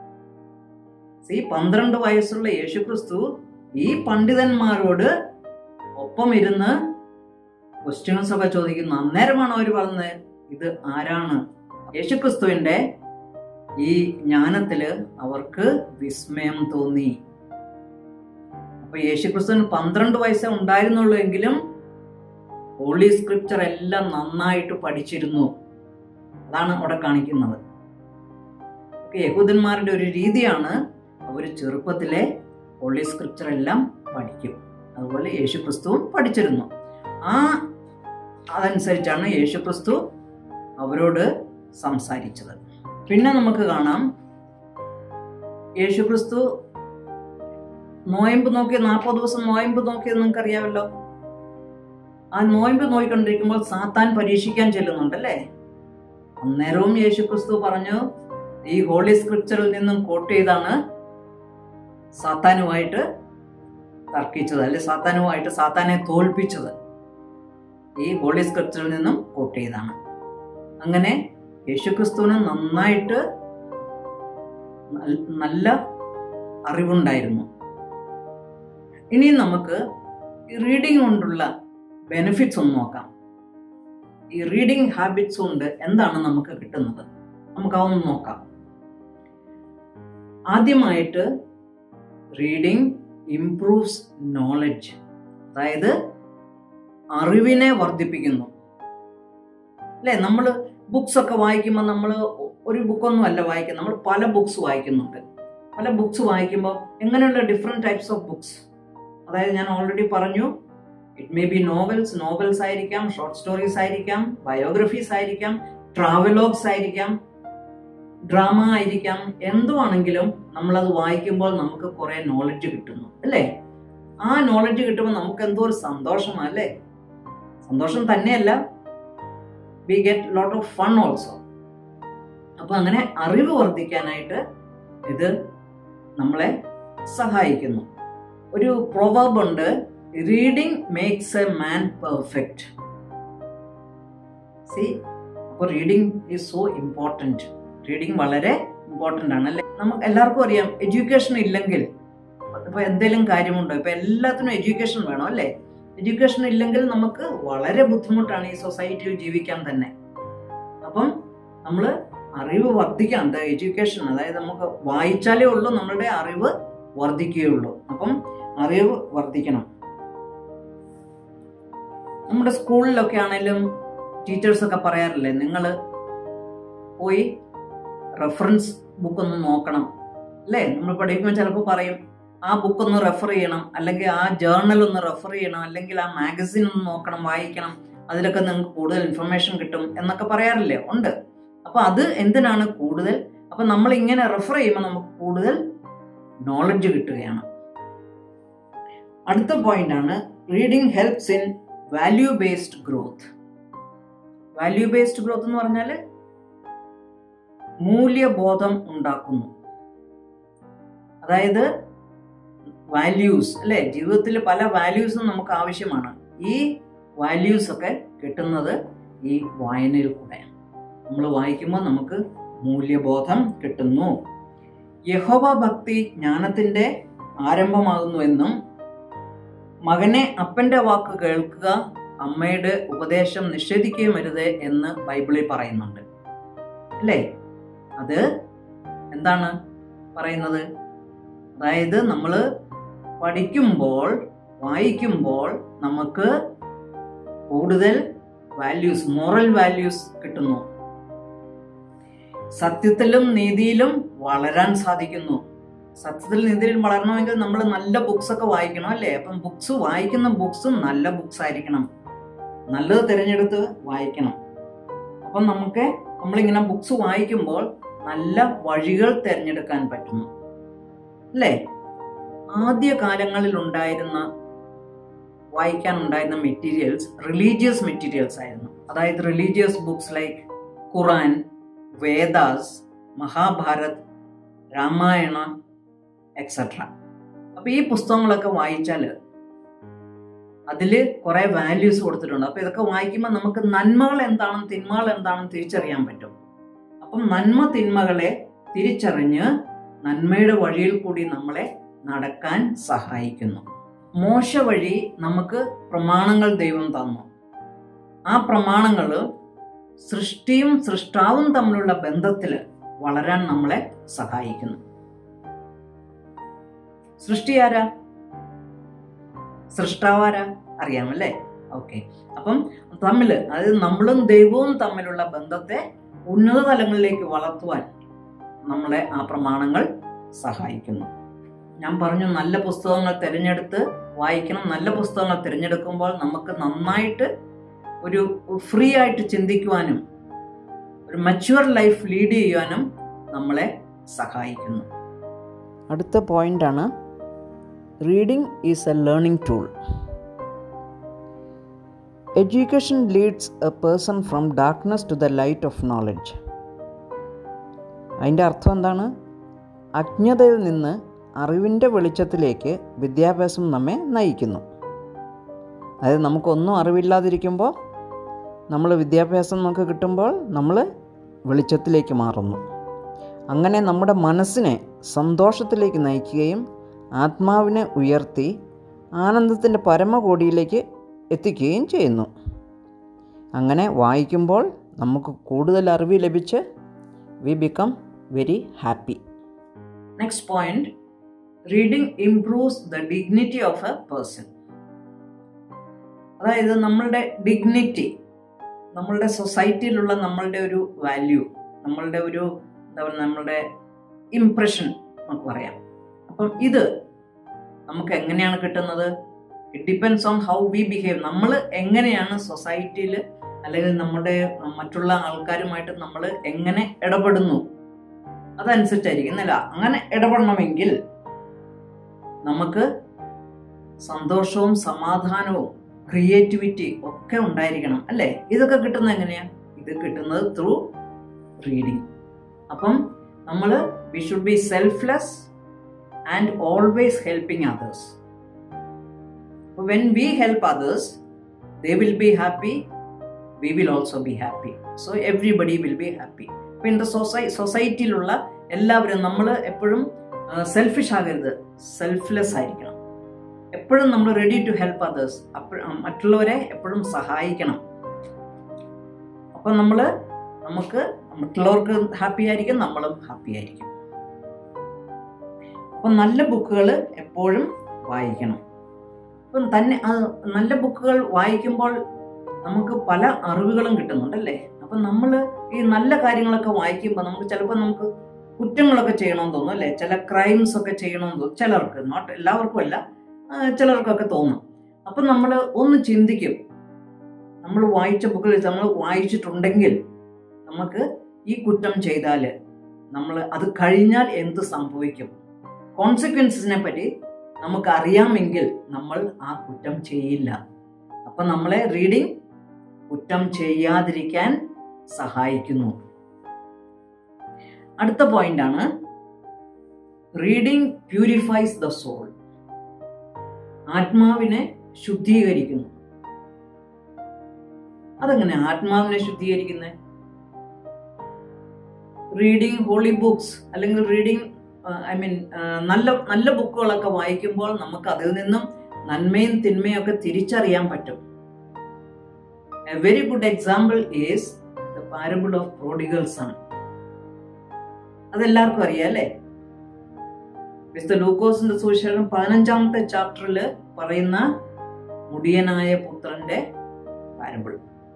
ഈ പന്ത്രണ്ട് വയസ്സുള്ള യേശു ക്രിസ്തു ഈ പണ്ഡിതന്മാരോട് ഒപ്പം ഇരുന്ന് ക്വസ്റ്റ്യൻസ് ഒക്കെ ചോദിക്കുന്നു അന്നേരമാണ് അവർ പറഞ്ഞത് ഇത് ആരാണ് യേശുക്രിസ്തുവിന്റെ ഈ ജ്ഞാനത്തില് അവർക്ക് വിസ്മയം തോന്നി അപ്പൊ യേശുക്രിസ്തുവിന് പന്ത്രണ്ട് വയസ്സേ ഉണ്ടായിരുന്നുള്ളൂ എങ്കിലും ഹോളി സ്ക്രിപ്ചർ എല്ലാം നന്നായിട്ട് പഠിച്ചിരുന്നു അതാണ് അവിടെ കാണിക്കുന്നത് ഒക്കെ യഹൂദന്മാരുടെ ഒരു രീതിയാണ് അവർ ചെറുപ്പത്തിലെ ഹോളി സ്ക്രിപ്ചർ എല്ലാം പഠിക്കും അതുപോലെ യേശു ക്രിസ്തുവും പഠിച്ചിരുന്നു ആ അതനുസരിച്ചാണ് യേശു ക്രിസ്തു അവരോട് സംസാരിച്ചത് പിന്നെ നമുക്ക് കാണാം യേശു ക്രിസ്തു നോയമ്പ് നോക്കി നാൽപ്പത് ദിവസം നോയമ്പ് നോക്കിയത് നിങ്ങൾക്ക് അറിയാമല്ലോ ആ നോയമ്പ് നോക്കിക്കൊണ്ടിരിക്കുമ്പോൾ സാത്താൻ പരീക്ഷിക്കാൻ ചെല്ലുന്നുണ്ടല്ലേ അന്നേരവും യേശു ക്രിസ്തു പറഞ്ഞു ഈ ഹോളി സ്ക്രിപ്ചറിൽ നിന്നും കോട്ട് ചെയ്താണ് സാത്താനുമായിട്ട് തർക്കിച്ചത് അല്ലെ സാത്താനുമായിട്ട് സാത്താനെ തോൽപ്പിച്ചത് ഈ ഹോളി സ്ക്രിപ്ചറിൽ നിന്നും കോട്ട് ചെയ്താണ് അങ്ങനെ യേശുക്രിസ്തുവിന് നന്നായിട്ട് നൽ- നല്ല അറിവുണ്ടായിരുന്നു ഇനി നമുക്ക് ഈ റീഡിംഗ് കൊണ്ടുള്ള ബെനിഫിറ്റ്സ് ഒന്ന് നോക്കാം ഈ റീഡിംഗ് ഹാബിറ്റ്സ് കൊണ്ട് എന്താണ് നമുക്ക് കിട്ടുന്നത് നമുക്ക് അതൊന്ന് നോക്കാം ആദ്യമായിട്ട് റീഡിംഗ് ഇംപ്രൂവ്സ് നോളജ് അതായത് അറിവിനെ വർദ്ധിപ്പിക്കുന്നു അല്ലേ നമ്മൾ ബുക്സ് ഒക്കെ വായിക്കുമ്പോൾ നമ്മൾ ഒരു ബുക്കൊന്നും അല്ല വായിക്കുന്നത് നമ്മൾ പല ബുക്സ് വായിക്കുന്നുണ്ട് പല ബുക്സ് വായിക്കുമ്പോൾ എങ്ങനെയുള്ള ഡിഫറെൻറ്റ് ടൈപ്സ് ഓഫ് ബുക്സ് അതായത് ഞാൻ ഓൾറെഡി പറഞ്ഞു it may be novels novels ആയിരിക്കാം ഷോർട്ട് സ്റ്റോറീസ് ആയിരിക്കാം ബയോഗ്രഫീസ് ആയിരിക്കാം ട്രാവലോഗ്സ് ആയിരിക്കാം ഡ്രാമ ആയിരിക്കാം എന്തുവാണെങ്കിലും നമ്മളത് വായിക്കുമ്പോൾ നമുക്ക് കുറെ നോളജ് കിട്ടുന്നു അല്ലേ ആ നോളജ് കിട്ടുമ്പോൾ നമുക്ക് എന്തോ ഒരു സന്തോഷമാണ് അല്ലേ സന്തോഷം തന്നെയല്ല we get lot of fun also അപ്പൊ അങ്ങനെ അറിവ് വർദ്ധിക്കാനായിട്ട് ഇത് നമ്മളെ സഹായിക്കുന്നു ഒരു പ്രൊവർബ് ഉണ്ട് reading makes a man perfect see അപ്പോൾ reading is so important reading വളരെ ഇമ്പോർട്ടൻ്റ് ആണ് അല്ലേ നമുക്ക് എല്ലാവർക്കും അറിയാം എഡ്യൂക്കേഷൻ ഇല്ലെങ്കിൽ ഇപ്പൊ എന്തെങ്കിലും കാര്യമുണ്ടോ ഇപ്പൊ എല്ലാത്തിനും എഡ്യൂക്കേഷൻ വേണം അല്ലേ എഡ്യൂക്കേഷൻ ഇല്ലെങ്കിൽ നമുക്ക് വളരെ ബുദ്ധിമുട്ടാണ് ഈ സൊസൈറ്റിയിൽ ജീവിക്കാൻ തന്നെ അപ്പം നമ്മൾ അറിവ് വർദ്ധിക്കണം എഡ്യൂക്കേഷൻ അതായത് നമുക്ക് വായിച്ചാലേ ഉള്ളൂ നമ്മളുടെ അറിവ് വർദ്ധിക്കുകയുള്ളൂ അപ്പം അറിവ് വർദ്ധിക്കണം നമ്മുടെ സ്കൂളിലൊക്കെ ആണെങ്കിലും ടീച്ചേഴ്സൊക്കെ പറയാറില്ലേ നിങ്ങൾ പോയി റെഫറൻസ് ബുക്ക് ഒന്ന് നോക്കണം അല്ലേ നമ്മൾ പഠിക്കുമ്പോൾ ചിലപ്പോൾ പറയും ആ ബുക്ക് ഒന്ന് റെഫർ ചെയ്യണം അല്ലെങ്കിൽ ആ ജേർണൽ ഒന്ന് റെഫർ ചെയ്യണം അല്ലെങ്കിൽ ആ മാഗസിൻ ഒന്ന് നോക്കണം വായിക്കണം അതിലൊക്കെ നിങ്ങൾക്ക് കൂടുതൽ ഇൻഫർമേഷൻ കിട്ടും എന്നൊക്കെ പറയാറില്ലേ ഉണ്ട് അപ്പൊ അത് എന്തിനാണ് കൂടുതൽ അപ്പൊ നമ്മൾ ഇങ്ങനെ റെഫർ ചെയ്യുമ്പോൾ നമുക്ക് കൂടുതൽ നോളജ് കിട്ടുകയാണ് അടുത്ത പോയിന്റ് ആണ് reading helps in value based growth value based growth എന്ന് പറഞ്ഞാൽ മൂല്യബോധം ഉണ്ടാക്കുന്നു അതായത് വാല്യൂസ് അല്ലെ ജീവിതത്തിൽ പല വാല്യൂസും നമുക്ക് ആവശ്യമാണ് ഈ വാല്യൂസ് ഒക്കെ കിട്ടുന്നത് ഈ വായനയിൽ കൂടെയാണ് നമ്മൾ വായിക്കുമ്പോൾ നമുക്ക് മൂല്യബോധം കിട്ടുന്നു യഹോവ ഭക്തി ജ്ഞാനത്തിന്റെ ആരംഭമാകുന്നുവെന്നും മകനെ അപ്പന്റെ വാക്ക് കേൾക്കുക അമ്മയുടെ ഉപദേശം നിഷേധിക്കുകയും അരുത് എന്ന് ബൈബിളിൽ പറയുന്നുണ്ട് അല്ലേ അത് എന്താണ് പറയുന്നത് അതായത് നമ്മൾ പഠിക്കുമ്പോൾ വായിക്കുമ്പോൾ നമുക്ക് കൂടുതൽ വാല്യൂസ് മോറൽ വാല്യൂസ് കിട്ടുന്നു സത്യത്തിലും നീതിയിലും വളരാൻ സാധിക്കുന്നു സത്യത്തിൽ നീതിയിലും വളരണമെങ്കിൽ നമ്മൾ നല്ല ബുക്സ് ഒക്കെ വായിക്കണം അല്ലേ അപ്പം ബുക്സ് വായിക്കുന്ന ബുക്സും നല്ല ബുക്സ് ആയിരിക്കണം നല്ലത് തിരഞ്ഞെടുത്ത് വായിക്കണം അപ്പം നമുക്ക് നമ്മളിങ്ങനെ ബുക്സ് വായിക്കുമ്പോൾ നല്ല വഴികൾ തിരഞ്ഞെടുക്കാൻ പറ്റുന്നു അല്ലേ ആദ്യ കാലങ്ങളിൽ ഉണ്ടായിരുന്ന വായിക്കാൻ ഉണ്ടായിരുന്ന മെറ്റീരിയൽസ് റിലീജിയസ് മെറ്റീരിയൽസ് ആയിരുന്നു അതായത് religious books like Quran Vedas Mahabharat Ramayana etcetera അപ്പൊ ഈ പുസ്തകങ്ങളൊക്കെ വായിച്ചാൽ അതിൽ കുറെ വാല്യൂസ് കൊടുത്തിട്ടുണ്ട് അപ്പൊ ഇതൊക്കെ വായിക്കുമ്പോൾ നമുക്ക് നന്മകൾ എന്താണെന്ന് തിന്മകൾ എന്താണെന്ന് തിരിച്ചറിയാൻ പറ്റും അപ്പം നന്മ തിന്മകളെ തിരിച്ചറിഞ്ഞ് നന്മയുടെ വഴിയിൽ കൂടി നമ്മളെ നടക്കാൻ സഹായിക്കുന്നു മോശ വഴി നമുക്ക് പ്രമാണങ്ങൾ ദൈവം തന്നു ആ പ്രമാണങ്ങൾ സൃഷ്ടിയും സൃഷ്ടാവും തമ്മിലുള്ള ബന്ധത്തിൽ വളരാൻ നമ്മളെ സഹായിക്കുന്നു സൃഷ്ടി ആരാ സൃഷ്ടാവാര അറിയാമല്ലേ ഓക്കെ അപ്പം തമ്മിൽ അതായത് നമ്മളും ദൈവവും തമ്മിലുള്ള ബന്ധത്തെ ഉന്നത തലങ്ങളിലേക്ക് വളർത്തുവാൻ നമ്മളെ ആ പ്രമാണങ്ങൾ സഹായിക്കുന്നു ഞാൻ പറഞ്ഞു നല്ല പുസ്തകങ്ങൾ തിരഞ്ഞെടുത്ത് വായിക്കണം നല്ല പുസ്തകങ്ങൾ തിരഞ്ഞെടുക്കുമ്പോൾ നമുക്ക് നന്നായിട്ട് ഒരു ഫ്രീ ആയിട്ട് ചിന്തിക്കുവാനും ഒരു മച്വർ ലൈഫ് ലീഡ് ചെയ്യുവാനും നമ്മളെ സഹായിക്കുന്നു അടുത്ത പോയിന്റാണ് reading is a learning tool education leads a person from darkness to the light of knowledge അതിൻ്റെ അർത്ഥം എന്താണ് അജ്ഞതയിൽ നിന്ന് അറിവിൻ്റെ വെളിച്ചത്തിലേക്ക് വിദ്യാഭ്യാസം നമ്മെ നയിക്കുന്നു അതായത് നമുക്കൊന്നും അറിവില്ലാതിരിക്കുമ്പോൾ നമ്മൾ വിദ്യാഭ്യാസം നമുക്ക് കിട്ടുമ്പോൾ നമ്മൾ വെളിച്ചത്തിലേക്ക് മാറുന്നു അങ്ങനെ നമ്മുടെ മനസ്സിനെ സന്തോഷത്തിലേക്ക് നയിക്കുകയും ആത്മാവിനെ ഉയർത്തി ആനന്ദത്തിൻ്റെ പരമകോടിയിലേക്ക് എത്തിക്കുകയും ചെയ്യുന്നു അങ്ങനെ വായിക്കുമ്പോൾ നമുക്ക് കൂടുതൽ അറിവ് ലഭിച്ച് we become very happy next point reading improves the dignity of a person അതായത് നമ്മളുടെ ഡിഗ്നിറ്റി നമ്മളുടെ സൊസൈറ്റിയിലുള്ള നമ്മളുടെ ഒരു വാല്യൂ നമ്മളുടെ ഒരു എന്താ പറയുക നമ്മളുടെ ഇംപ്രഷൻ നമുക്ക് പറയാം അപ്പം ഇത് നമുക്ക് എങ്ങനെയാണ് കിട്ടുന്നത് it depends on how we behave നമ്മൾ എങ്ങനെയാണ് സൊസൈറ്റിയിൽ അല്ലെങ്കിൽ നമ്മുടെ മറ്റുള്ള ആൾക്കാരുമായിട്ട് നമ്മൾ എങ്ങനെ ഇടപെടുന്നു അതനുസരിച്ചായിരിക്കും അല്ല അങ്ങനെ ഇടപെടണമെങ്കിൽ നമുക്ക് സന്തോഷവും സമാധാനവും ക്രിയേറ്റിവിറ്റി ഒക്കെ ഉണ്ടായിരിക്കണം അല്ലേ ഇതൊക്കെ കിട്ടുന്നത് എങ്ങനെയാ ഇത് കിട്ടുന്നത് ത്രൂ റീഡിങ് അപ്പം നമ്മൾ we should be selfless and always helping others when we help others they will be happy we will also be happy so everybody will be happy ഇപ്പം ഇന്നത്തെ സൊസൈ സൊസൈറ്റിയിലുള്ള എല്ലാവരും നമ്മൾ എപ്പോഴും സെൽഫിഷ് ആകരുത് സെൽഫ്ലെസ് ആയിരിക്കണം എപ്പോഴും നമ്മൾ റെഡി ടു ഹെൽപ്പ് അതേഴ്സ് അപ്പോഴും മറ്റുള്ളവരെ എപ്പോഴും സഹായിക്കണം അപ്പം നമ്മൾ നമുക്ക് മറ്റുള്ളവർക്ക് ഹാപ്പി ആയിരിക്കും നമ്മളും ഹാപ്പി ആയിരിക്കും അപ്പം നല്ല ബുക്കുകൾ എപ്പോഴും വായിക്കണം അപ്പം തന്നെ നല്ല ബുക്കുകൾ വായിക്കുമ്പോൾ നമുക്ക് പല അറിവുകളും കിട്ടുന്നുണ്ടല്ലേ അപ്പം നമ്മൾ ഈ നല്ല കാര്യങ്ങളൊക്കെ വായിക്കുമ്പോൾ നമുക്ക് ചിലപ്പോൾ നമുക്ക് കുറ്റങ്ങളൊക്കെ ചെയ്യണമെന്ന് തോന്നും അല്ലേ ചില ക്രൈംസ് ഒക്കെ ചെയ്യണമെന്ന് തോന്നും ചിലർക്ക് നോട്ട് എല്ലാവർക്കും അല്ല ചിലർക്കൊക്കെ തോന്നും അപ്പം നമ്മൾ ഒന്ന് ചിന്തിക്കും നമ്മൾ വായിച്ച ബുക്കിൽ നമ്മൾ വായിച്ചിട്ടുണ്ടെങ്കിൽ നമുക്ക് ഈ കുറ്റം ചെയ്താൽ നമ്മൾ അത് കഴിഞ്ഞാൽ എന്ത് സംഭവിക്കും കോൺസിക്വൻസിനെ പറ്റി നമുക്ക് അറിയാമെങ്കിൽ നമ്മൾ ആ കുറ്റം ചെയ്യില്ല അപ്പം നമ്മളെ റീഡിങ് കുറ്റം ചെയ്യാതിരിക്കാൻ സഹായിക്കുന്നു അടുത്ത പോയിന്റ് ആണ് റീഡിംഗ് പ്യൂരിഫൈസ് ദ സോൾ ആത്മാവിനെ ശുദ്ധീകരിക്കുന്നു അതെങ്ങനെ ആത്മാവിനെ ശുദ്ധീകരിക്കുന്നത് റീഡിങ് ഹോളി ബുക്സ് അല്ലെങ്കിൽ റീഡിങ് ഐ മീൻ നല്ല നല്ല ബുക്കുകളൊക്കെ വായിക്കുമ്പോൾ നമുക്ക് അതിൽ നിന്നും നന്മയും തിന്മയും ഒക്കെ തിരിച്ചറിയാൻ പറ്റും a very good example is the parable of prodigal son അതെല്ലാവർക്കും അറിയാം അല്ലേ വിശുദ്ധ ലൂക്കോസിന്റെ സുവിശേഷം പതിനഞ്ചാമത്തെ ചാപ്റ്ററിൽ പറയുന്ന മുടിയനായ പുത്രന്റെ പാരബിൾ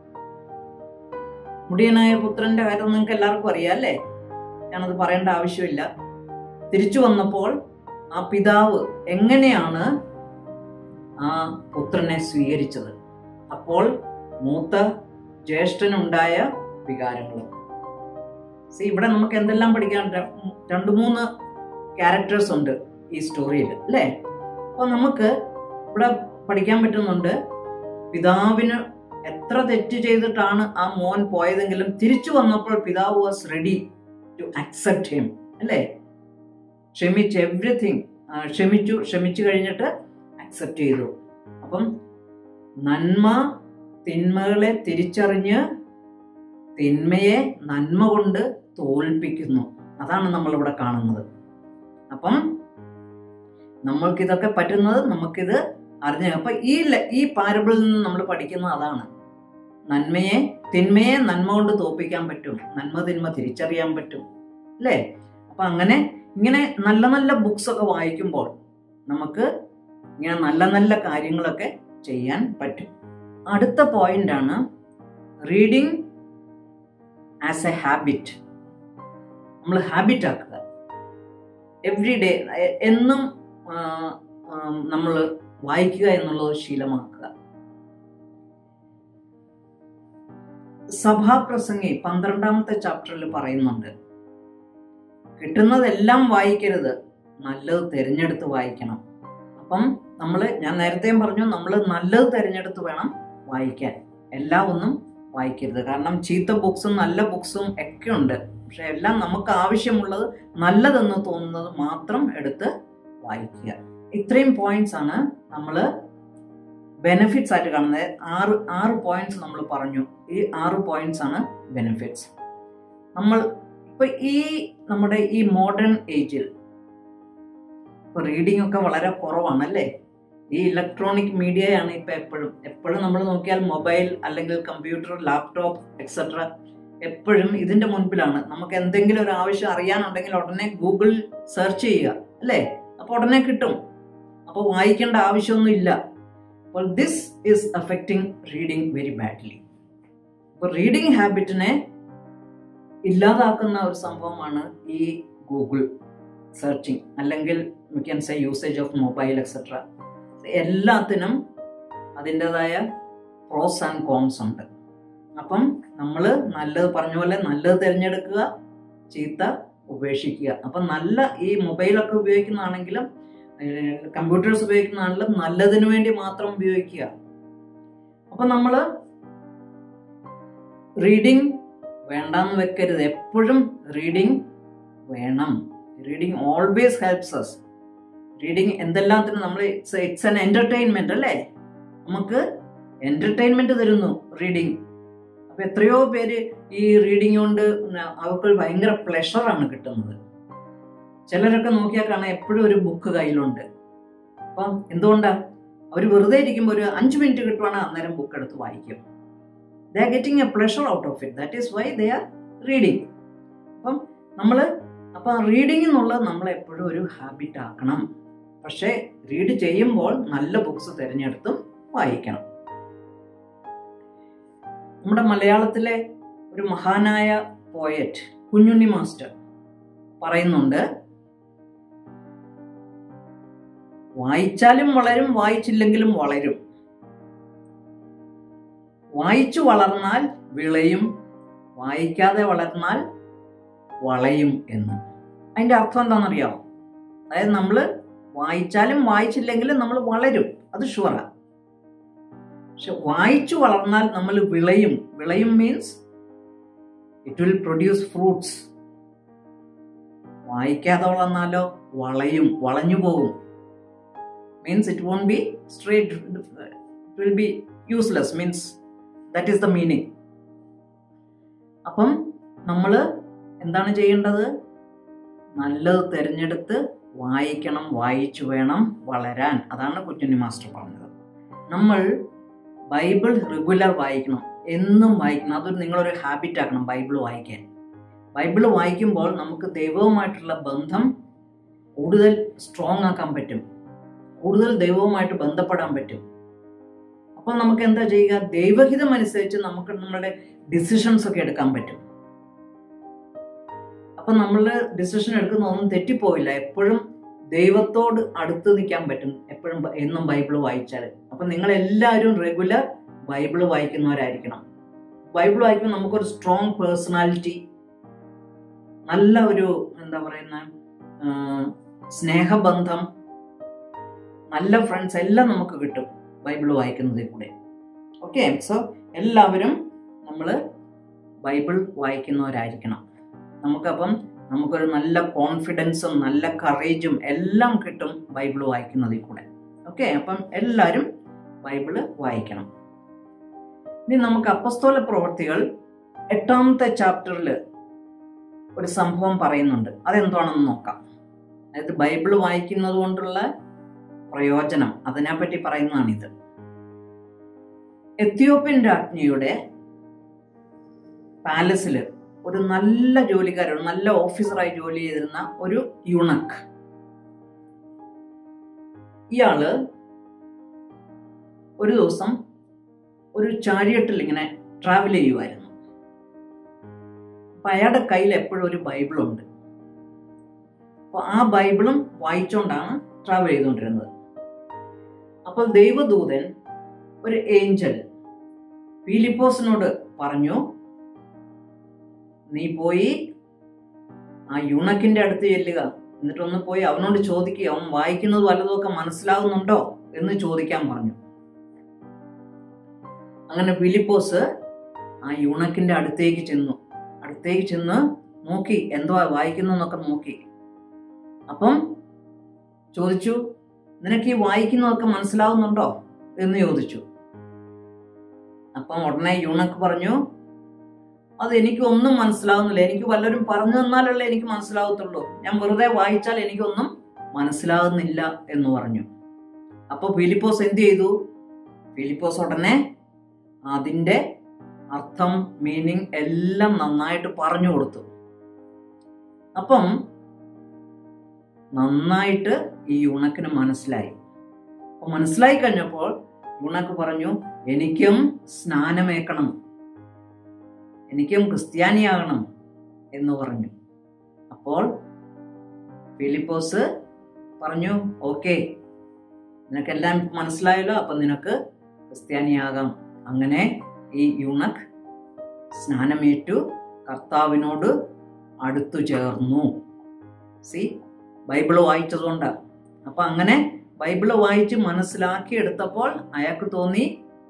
മുടിയനായ പുത്രന്റെ കാര്യം നിങ്ങൾക്ക് എല്ലാവർക്കും അറിയാം അല്ലേ ഞാനത് പറയേണ്ട ആവശ്യമില്ല തിരിച്ചു വന്നപ്പോൾ ആ പിതാവ് എങ്ങനെയാണ് ആ പുത്രനെ സ്വീകരിച്ചത് അപ്പോൾ മൂത്ത ജ്യേഷ്ഠനുണ്ടായ വികാരങ്ങളും സി ഇവിടെ നമുക്ക് എന്തെല്ലാം പഠിക്കാൻ രണ്ട് മൂന്ന് ക്യാരക്ടേഴ്സ് ഉണ്ട് ഈ സ്റ്റോറിയിൽ അല്ലേ അപ്പോൾ നമുക്ക് ഇവിടെ പഠിക്കാൻ പറ്റുന്നുണ്ട് പിതാവിന് എത്ര തെറ്റ് ചെയ്തിട്ടാണ് ആ മോൻ പോയതെങ്കിലും തിരിച്ചു വന്നപ്പോൾ പിതാവ് was ready to accept him അല്ലേ ക്ഷമിച്ച് എവ്രിതിങ് ക്ഷമിച്ചു ക്ഷമിച്ചു കഴിഞ്ഞിട്ട് അക്സെപ്റ്റ് ചെയ്തു അപ്പം നന്മ തിന്മകളെ തിരിച്ചറിഞ്ഞ് തിന്മയെ നന്മ കൊണ്ട് തോൽപ്പിക്കുന്നു അതാണ് നമ്മളിവിടെ കാണുന്നത് അപ്പം നമ്മൾക്കിതൊക്കെ പറ്റുന്നത് നമുക്കിത് അറിഞ്ഞ അപ്പൊ ഈ ഈ പാരബിളിൽ നിന്ന് നമ്മൾ പഠിക്കുന്നത് അതാണ് നന്മയെ തിന്മയെ നന്മ കൊണ്ട് തോൽപ്പിക്കാൻ പറ്റും നന്മ തിന്മ തിരിച്ചറിയാൻ പറ്റും അല്ലേ അപ്പൊ അങ്ങനെ ഇങ്ങനെ നല്ല നല്ല ബുക്സ് ഒക്കെ വായിക്കുമ്പോൾ നമുക്ക് ഇങ്ങനെ നല്ല നല്ല കാര്യങ്ങളൊക്കെ ചെയ്യാൻ പറ്റും അടുത്ത പോയിന്റ് ആണ് റീഡിങ് ആസ് എ ഹാബിറ്റ് നമ്മൾ ഹാബിറ്റ് ആക്കുക എവ്രി ഡേ എന്നും നമ്മൾ വായിക്കുക എന്നുള്ളത് ശീലമാക്കുക സഭാപ്രസംഗി പന്ത്രണ്ടാമത്തെ ചാപ്റ്ററിൽ പറയുന്നുണ്ട് കിട്ടുന്നതെല്ലാം വായിക്കരുത് നല്ലത് തിരഞ്ഞെടുത്ത് വായിക്കണം അപ്പം നമ്മൾ ഞാൻ നേരത്തെയും പറഞ്ഞു നമ്മൾ നല്ലത് തിരഞ്ഞെടുത്ത് വേണം വായിക്കാൻ എല്ലാം ഒന്നും വായിക്കരുത് കാരണം ചീത്ത ബുക്സും നല്ല ബുക്സും ഒക്കെ ഉണ്ട് പക്ഷെ എല്ലാം നമുക്ക് ആവശ്യമുള്ളത് നല്ലതെന്ന് തോന്നുന്നത് മാത്രം എടുത്ത് വായിക്കുക ഇത്രയും പോയിന്റ്സ് ആണ് നമ്മൾ ബെനിഫിറ്റ്സ് ആയിട്ട് കാണുന്നത് ആറ് ആറ് പോയിന്റ്സ് നമ്മൾ പറഞ്ഞു ഈ ആറ് പോയിന്റ്സ് ആണ് ബെനിഫിറ്റ്സ് നമ്മൾ ഇപ്പൊ ഈ നമ്മുടെ ഈ മോഡേൺ ഏജിൽ ഇപ്പൊ റീഡിംഗ് ഒക്കെ വളരെ കുറവാണല്ലേ ഈ ഇലക്ട്രോണിക് മീഡിയയാണ് ഇപ്പൊ എപ്പോഴും എപ്പോഴും നമ്മൾ നോക്കിയാൽ മൊബൈൽ അല്ലെങ്കിൽ കമ്പ്യൂട്ടർ ലാപ്ടോപ്പ് എക്സെട്ര എപ്പോഴും ഇതിന്റെ മുൻപിലാണ് നമുക്ക് എന്തെങ്കിലും ഒരു ആവശ്യം അറിയാനുണ്ടെങ്കിൽ ഉടനെ ഗൂഗിൾ സെർച്ച് ചെയ്യുക അല്ലേ അപ്പോൾ ഉടനെ കിട്ടും അപ്പോൾ വായിക്കേണ്ട ആവശ്യമൊന്നും ഇല്ല അപ്പോൾ this is affecting reading very badly അപ്പോൾ റീഡിംഗ് ഹാബിറ്റിനെ ഇല്ലാതാക്കുന്ന ഒരു സംഭവമാണ് ഈ ഗൂഗിൾ സെർച്ചിങ് അല്ലെങ്കിൽ we can say usage of mobile etcetera എല്ലാത്തിനും അതിൻ്റെതായ പ്രോസ് ആൻഡ് കോൺസ് ഉണ്ട് അപ്പം നമ്മൾ നല്ലത് പറഞ്ഞ പോലെ നല്ലത് തിരഞ്ഞെടുക്കുക ചീത്ത ഉപേക്ഷിക്കുക അപ്പം നല്ല ഈ മൊബൈലൊക്കെ ഉപയോഗിക്കുന്നതാണെങ്കിലും കമ്പ്യൂട്ടേഴ്സ് ഉപയോഗിക്കുന്നതാണെങ്കിലും നല്ലതിനു വേണ്ടി മാത്രം ഉപയോഗിക്കുക അപ്പം നമ്മൾ റീഡിങ് വേണ്ടാന്ന് വെക്കരുത് എപ്പോഴും റീഡിങ് വേണം reading always helps us reading എന്തെല്ലാത്തിനും നമ്മൾ ഇറ്റ്സ് ഇറ്റ്സ് എൻ എന്റർടൈൻമെന്റ് അല്ലേ നമുക്ക് എന്റർടൈൻമെന്റ് തരുന്നു റീഡിങ് അപ്പൊ എത്രയോ പേര് ഈ റീഡിങ് കൊണ്ട് അവർക്ക് ഭയങ്കര പ്ലഷറാണ് കിട്ടുന്നത് ചിലരൊക്കെ നോക്കിയാൽ കാണാൻ എപ്പോഴും ഒരു ബുക്ക് കയ്യിലുണ്ട് അപ്പം എന്തുകൊണ്ടാ അവർ വെറുതെ ഇരിക്കുമ്പോൾ ഒരു അഞ്ച് മിനിറ്റ് കിട്ടുവാണെങ്കിൽ അന്നേരം ബുക്ക് എടുത്ത് വായിക്കും they are getting a pleasure out of it that is why they are reading അപ്പം നമ്മൾ അപ്പം റീഡിംഗ് എന്നുള്ളത് നമ്മൾ എപ്പോഴും ഒരു ഹാബിറ്റ് ആക്കണം പക്ഷേ റീഡ് ചെയ്യുമ്പോൾ നല്ല ബുക്സ് തിരഞ്ഞെടുത്തും വായിക്കണം നമ്മുടെ മലയാളത്തിലെ ഒരു മഹാനായ പോയറ്റ് കുഞ്ഞുണ്ണി മാസ്റ്റർ പറയുന്നുണ്ട് വായിച്ചാലും വളരും വായിച്ചില്ലെങ്കിലും വളരും വായിച്ചു വളർന്നാൽ വിളയും വായിക്കാതെ വളർന്നാൽ വളയും എന്ന് അതിന്റെ അർത്ഥം എന്താണെന്നറിയാമോ അതായത് നമ്മൾ വായിച്ചാലും വായിച്ചില്ലെങ്കിലും നമ്മൾ വളരും അത് ഷുവറാ പക്ഷെ വായിച്ചു വളർന്നാൽ നമ്മൾ വിളയും വിളയും means it will produce fruits വായിക്കാതെ വളർന്നാലോ വളയും വളഞ്ഞു പോകും means it won't be straight it will be useless means that is the meaning അപ്പം നമ്മൾ എന്താണ് ചെയ്യേണ്ടത് നല്ലത് തിരഞ്ഞെടുത്ത് വായിക്കണം വായിച്ചു വേണം വളരാൻ അതാണ് കുഞ്ഞുണ്ണി മാസ്റ്റർ പറഞ്ഞത് നമ്മൾ ബൈബിൾ റെഗുലർ വായിക്കണം എന്നും വായിക്കണം അതൊരു നിങ്ങളൊരു ഹാബിറ്റ് ആക്കണം ബൈബിൾ വായിക്കാൻ ബൈബിൾ വായിക്കുമ്പോൾ നമുക്ക് ദൈവവുമായിട്ടുള്ള ബന്ധം കൂടുതൽ സ്ട്രോങ് ആക്കാൻ പറ്റും കൂടുതൽ ദൈവവുമായിട്ട് ബന്ധപ്പെടാൻ പറ്റും അപ്പം നമുക്ക് എന്താ ചെയ്യുക ദൈവഹിതം അനുസരിച്ച് നമുക്ക് നമ്മുടെ ഡിസിഷൻസ് ഒക്കെ എടുക്കാൻ പറ്റും അപ്പം നമ്മൾ ഡിസിഷൻ എടുക്കുന്ന ഒന്നും തെറ്റിപ്പോയില്ല എപ്പോഴും ദൈവത്തോട് അടുത്ത് നിൽക്കാൻ പറ്റും എപ്പോഴും ബ- എന്നും ബൈബിൾ വായിച്ചാൽ അപ്പം നിങ്ങൾ എല്ലാവരും റെഗുലർ ബൈബിൾ വായിക്കുന്നവരായിരിക്കണം ബൈബിൾ വായിക്കുമ്പോൾ നമുക്കൊരു സ്ട്രോങ് പേഴ്സണാലിറ്റി നല്ല ഒരു എന്താ പറയുന്ന ആ, സ്നേഹബന്ധം നല്ല ഫ്രണ്ട്സ് എല്ലാം നമുക്ക് കിട്ടും ബൈബിൾ വായിക്കുന്നതിൽ കൂടെ ഓക്കെ സോ എല്ലാവരും നമ്മൾ ബൈബിൾ വായിക്കുന്നവരായിരിക്കണം നമുക്കപ്പം നമുക്കൊരു നല്ല കോൺഫിഡൻസും നല്ല കറേജും എല്ലാം കിട്ടും ബൈബിൾ വായിക്കുന്നതിൽ കൂടെ ഓക്കെ അപ്പം എല്ലാവരും ബൈബിള് വായിക്കണം ഇനി നമുക്ക് അപ്പസ്തോല പ്രവൃത്തികൾ എട്ടാമത്തെ ചാപ്റ്ററിൽ ഒരു സംഭവം പറയുന്നുണ്ട് അതെന്താണെന്ന് നോക്കാം അതായത് ബൈബിൾ വായിക്കുന്നത് കൊണ്ടുള്ള പ്രയോജനം അതിനെപ്പറ്റി പറയുന്നതാണിത് എത്യോപ്യൻ രാജ്ഞിയുടെ പാലസിൽ ഒരു നല്ല ജോലിക്കാരൻ നല്ല ഓഫീസറായി ജോലി ചെയ്തിരുന്ന ഒരു യുണക്ക് ഇയാള് ഒരു ദിവസം ഒരു ചാരിയട്ടിൽ ഇങ്ങനെ ട്രാവൽ ചെയ്യുമായിരുന്നു അപ്പൊ അയാളുടെ കയ്യിൽ എപ്പോഴും ഒരു ബൈബിളുണ്ട് അപ്പോൾ ആ ബൈബിളും വായിച്ചുകൊണ്ടാണ് ട്രാവൽ ചെയ്തുകൊണ്ടിരുന്നത് അപ്പോൾ ദൈവദൂതൻ ഒരു ഏഞ്ചൽ ഫിലിപ്പോസിനോട് പറഞ്ഞു നീ പോയി ആ യുണക്കിന്റെ അടുത്ത് ചെല്ലുക എന്നിട്ടൊന്ന് പോയി അവനോട് ചോദിക്കുക അവൻ വായിക്കുന്നത് വല്ലതും ഒക്കെ മനസ്സിലാകുന്നുണ്ടോ എന്ന് ചോദിക്കാൻ പറഞ്ഞു അങ്ങനെ ഫിലിപ്പോസ് ആ യുണക്കിന്റെ അടുത്തേക്ക് ചെന്നു അടുത്തേക്ക് ചെന്ന് നോക്കി എന്തുവാ വായിക്കുന്നതെന്നൊക്കെ നോക്കി അപ്പം ചോദിച്ചു നിനക്ക് ഈ വായിക്കുന്നതൊക്കെ മനസ്സിലാവുന്നുണ്ടോ എന്ന് ചോദിച്ചു അപ്പം ഉടനെ യൂണക്ക് പറഞ്ഞു അത് എനിക്ക് ഒന്നും മനസ്സിലാവുന്നില്ല എനിക്ക് വല്ലവരും പറഞ്ഞു തന്നാലല്ലേ എനിക്ക് മനസ്സിലാവത്തുള്ളൂ ഞാൻ വെറുതെ വായിച്ചാൽ എനിക്കൊന്നും മനസ്സിലാകുന്നില്ല എന്ന് പറഞ്ഞു അപ്പൊ ഫിലിപ്പോസ് എന്ത് ചെയ്തു ഫിലിപ്പോസ് ഉടനെ അതിൻ്റെ അർത്ഥം മീനിങ് എല്ലാം നന്നായിട്ട് പറഞ്ഞു കൊടുത്തു അപ്പം നന്നായിട്ട് ഈ യുണക്കിന് മനസ്സിലായി അപ്പൊ മനസ്സിലായി കഴിഞ്ഞപ്പോൾ യുണക്ക് പറഞ്ഞു എനിക്കും സ്നാനമേക്കണം എനിക്കും ക്രിസ്ത്യാനിയാകണം എന്ന് പറഞ്ഞു അപ്പോൾ ഫിലിപ്പോസ് പറഞ്ഞു ഓക്കെ നിനക്കെല്ലാം മനസ്സിലായല്ലോ അപ്പം നിനക്ക് ക്രിസ്ത്യാനിയാകാം അങ്ങനെ ഈ യുണക് സ്നാനമേറ്റു കർത്താവിനോട് അടുത്തു ചേർന്നു സി ബൈബിള് വായിച്ചതുകൊണ്ട് അപ്പൊ അങ്ങനെ ബൈബിള് വായിച്ച് മനസ്സിലാക്കി എടുത്തപ്പോൾ അയാൾക്ക് തോന്നി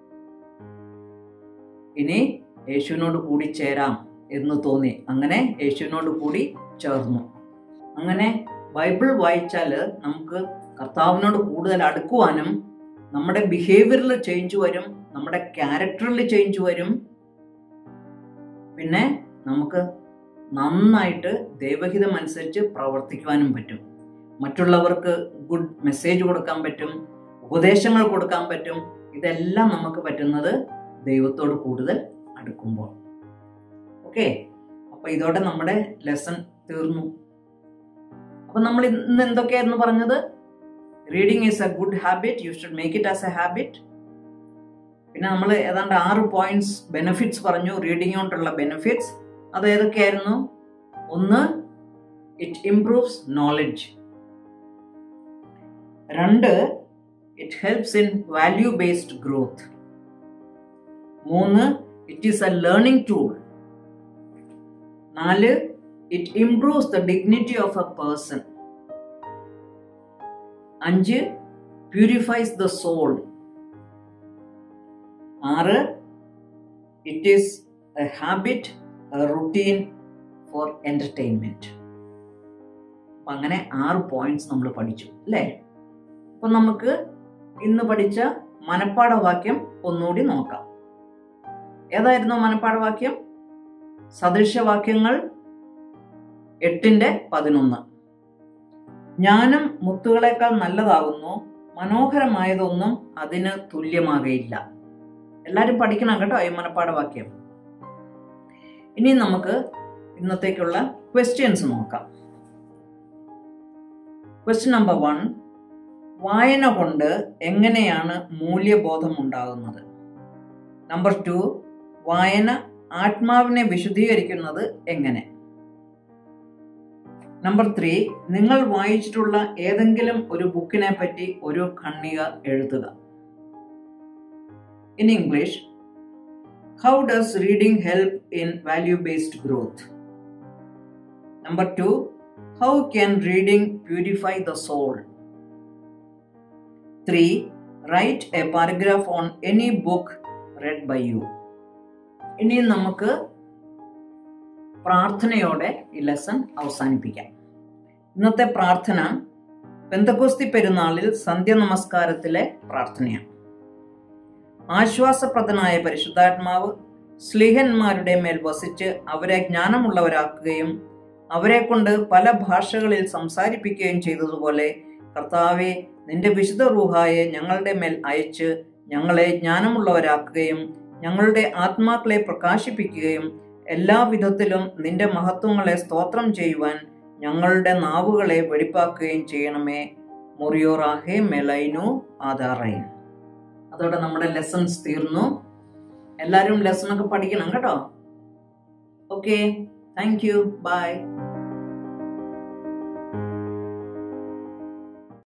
ഇനി യേശുവിനോട് കൂടി ചേരാം എന്ന് തോന്നി അങ്ങനെ യേശുവിനോട് കൂടി ചേർന്നു അങ്ങനെ ബൈബിൾ വായിച്ചാൽ നമുക്ക് കർത്താവിനോട് കൂടുതൽ അടുക്കുവാനും നമ്മുടെ ബിഹേവിയറിൽ ചേഞ്ച് വരും നമ്മുടെ ക്യാരക്ടറിൽ ചേഞ്ച് വരും പിന്നെ നമുക്ക് നന്നായിട്ട് ദൈവഹിതം അനുസരിച്ച് പ്രവർത്തിക്കുവാനും പറ്റും മറ്റുള്ളവർക്ക് ഗുഡ് മെസ്സേജ് കൊടുക്കാൻ പറ്റും ഉപദേശങ്ങൾ കൊടുക്കാൻ പറ്റും ഇതെല്ലാം നമുക്ക് പറ്റുന്നത് ദൈവത്തോട് കൂടുതൽ അടുക്കുമ്പോൾ ഓക്കെ അപ്പൊ ഇതോടെ നമ്മുടെ ലെസൺ തീർന്നു അപ്പൊ നമ്മൾ ഇന്ന് എന്തൊക്കെയായിരുന്നു പറഞ്ഞത് reading is a good habit you should make it as a habit പിന്നെ നമ്മൾ ഏതാണ്ട് ആറ് പോയിന്റ്സ് ബെനിഫിറ്റ്സ് പറഞ്ഞു റീഡിംഗ് കൊണ്ടുള്ള ബെനിഫിറ്റ്സ് അത് ഏതൊക്കെയായിരുന്നു ഒന്ന് ഇറ്റ് ഇംപ്രൂവ്സ് നോളജ് രണ്ട് it helps in value based growth മൂന്ന് it is a learning tool നാല് it improves the dignity of a person അഞ്ച് പ്യൂരിഫൈസ് ദ സോൾ ആറ് it is a habit routine for entertainment അപ്പം അങ്ങനെ ആറ് points നമ്മൾ പഠിച്ചു അല്ലേ അപ്പം നമുക്ക് ഇന്ന് പഠിച്ച മനപ്പാഠവാക്യം ഒന്നുകൂടി നോക്കാം ഏതായിരുന്നു മനപ്പാഠവാക്യം സദൃശവാക്യങ്ങൾ എട്ടിന്റെ പതിനൊന്ന് ജ്ഞാനം മുത്തുകളെക്കാൾ നല്ലതാകുന്നു മനോഹരമായതൊന്നും അതിന് തുല്യമാകയില്ല എല്ലാവരും പഠിക്കണം കേട്ടോ ഈ മനപ്പാഠവാക്യം ഇനി നമുക്ക് ഇന്നത്തേക്കുള്ള ക്വസ്റ്റ്യൻസ് നോക്കാം ക്വസ്റ്റ്യൻ നമ്പർ വൺ വായന കൊണ്ട് എങ്ങനെയാണ് മൂല്യബോധം ഉണ്ടാകുന്നത് നമ്പർ ടു വായന ആത്മാവിനെ വിശുദ്ധീകരിക്കുന്നത് എങ്ങനെ നമ്പർ ത്രീ നിങ്ങൾ വായിച്ചിട്ടുള്ള ഏതെങ്കിലും ഒരു ബുക്കിനെ പറ്റി ഒരു ഖണ്ണിക എഴുതുക in English how does reading help in value based growth number two how can reading purify the soul three write a paragraph on any book read by you ഇനി നമുക്ക് പ്രാർത്ഥനയോടെ ഈ ലെസൺ അവസാനിപ്പിക്കാം ഇന്നത്തെ പ്രാർത്ഥന പെന്തക്കോസ്തി പെരുന്നാളിൽ സന്ധ്യ നമസ്കാരത്തിലെ പ്രാർത്ഥനയാണ് ആശ്വാസപ്രദനായ പരിശുദ്ധാത്മാവ് സ്ലിഹന്മാരുടെ മേൽ വസിച്ച് അവരെ ജ്ഞാനമുള്ളവരാക്കുകയും അവരെ കൊണ്ട് പല ഭാഷകളിൽ സംസാരിപ്പിക്കുകയും ചെയ്തതുപോലെ കർത്താവെ നിന്റെ വിശുദ്ധ റൂഹായെ ഞങ്ങളുടെ മേൽ അയച്ച് ഞങ്ങളെ ജ്ഞാനമുള്ളവരാക്കുകയും ഞങ്ങളുടെ ആത്മാക്കളെ പ്രകാശിപ്പിക്കുകയും എല്ലാ വിധത്തിലും നിന്റെ മഹത്വങ്ങളെ സ്തോത്രം ചെയ്യുവാൻ ഞങ്ങളുടെ നാവുകളെ വെടിപ്പാക്കുകയും ചെയ്യണമേ മുറിയോറാഹെ മെലൈനു ആധാറൈൻ അതോടെ നമ്മുടെ ലെസൺസ് തീർന്നു എല്ലാവരും ലെസൺ ഒക്കെ പഠിക്കണം കേട്ടോ ഓക്കെ താങ്ക് യു ബൈ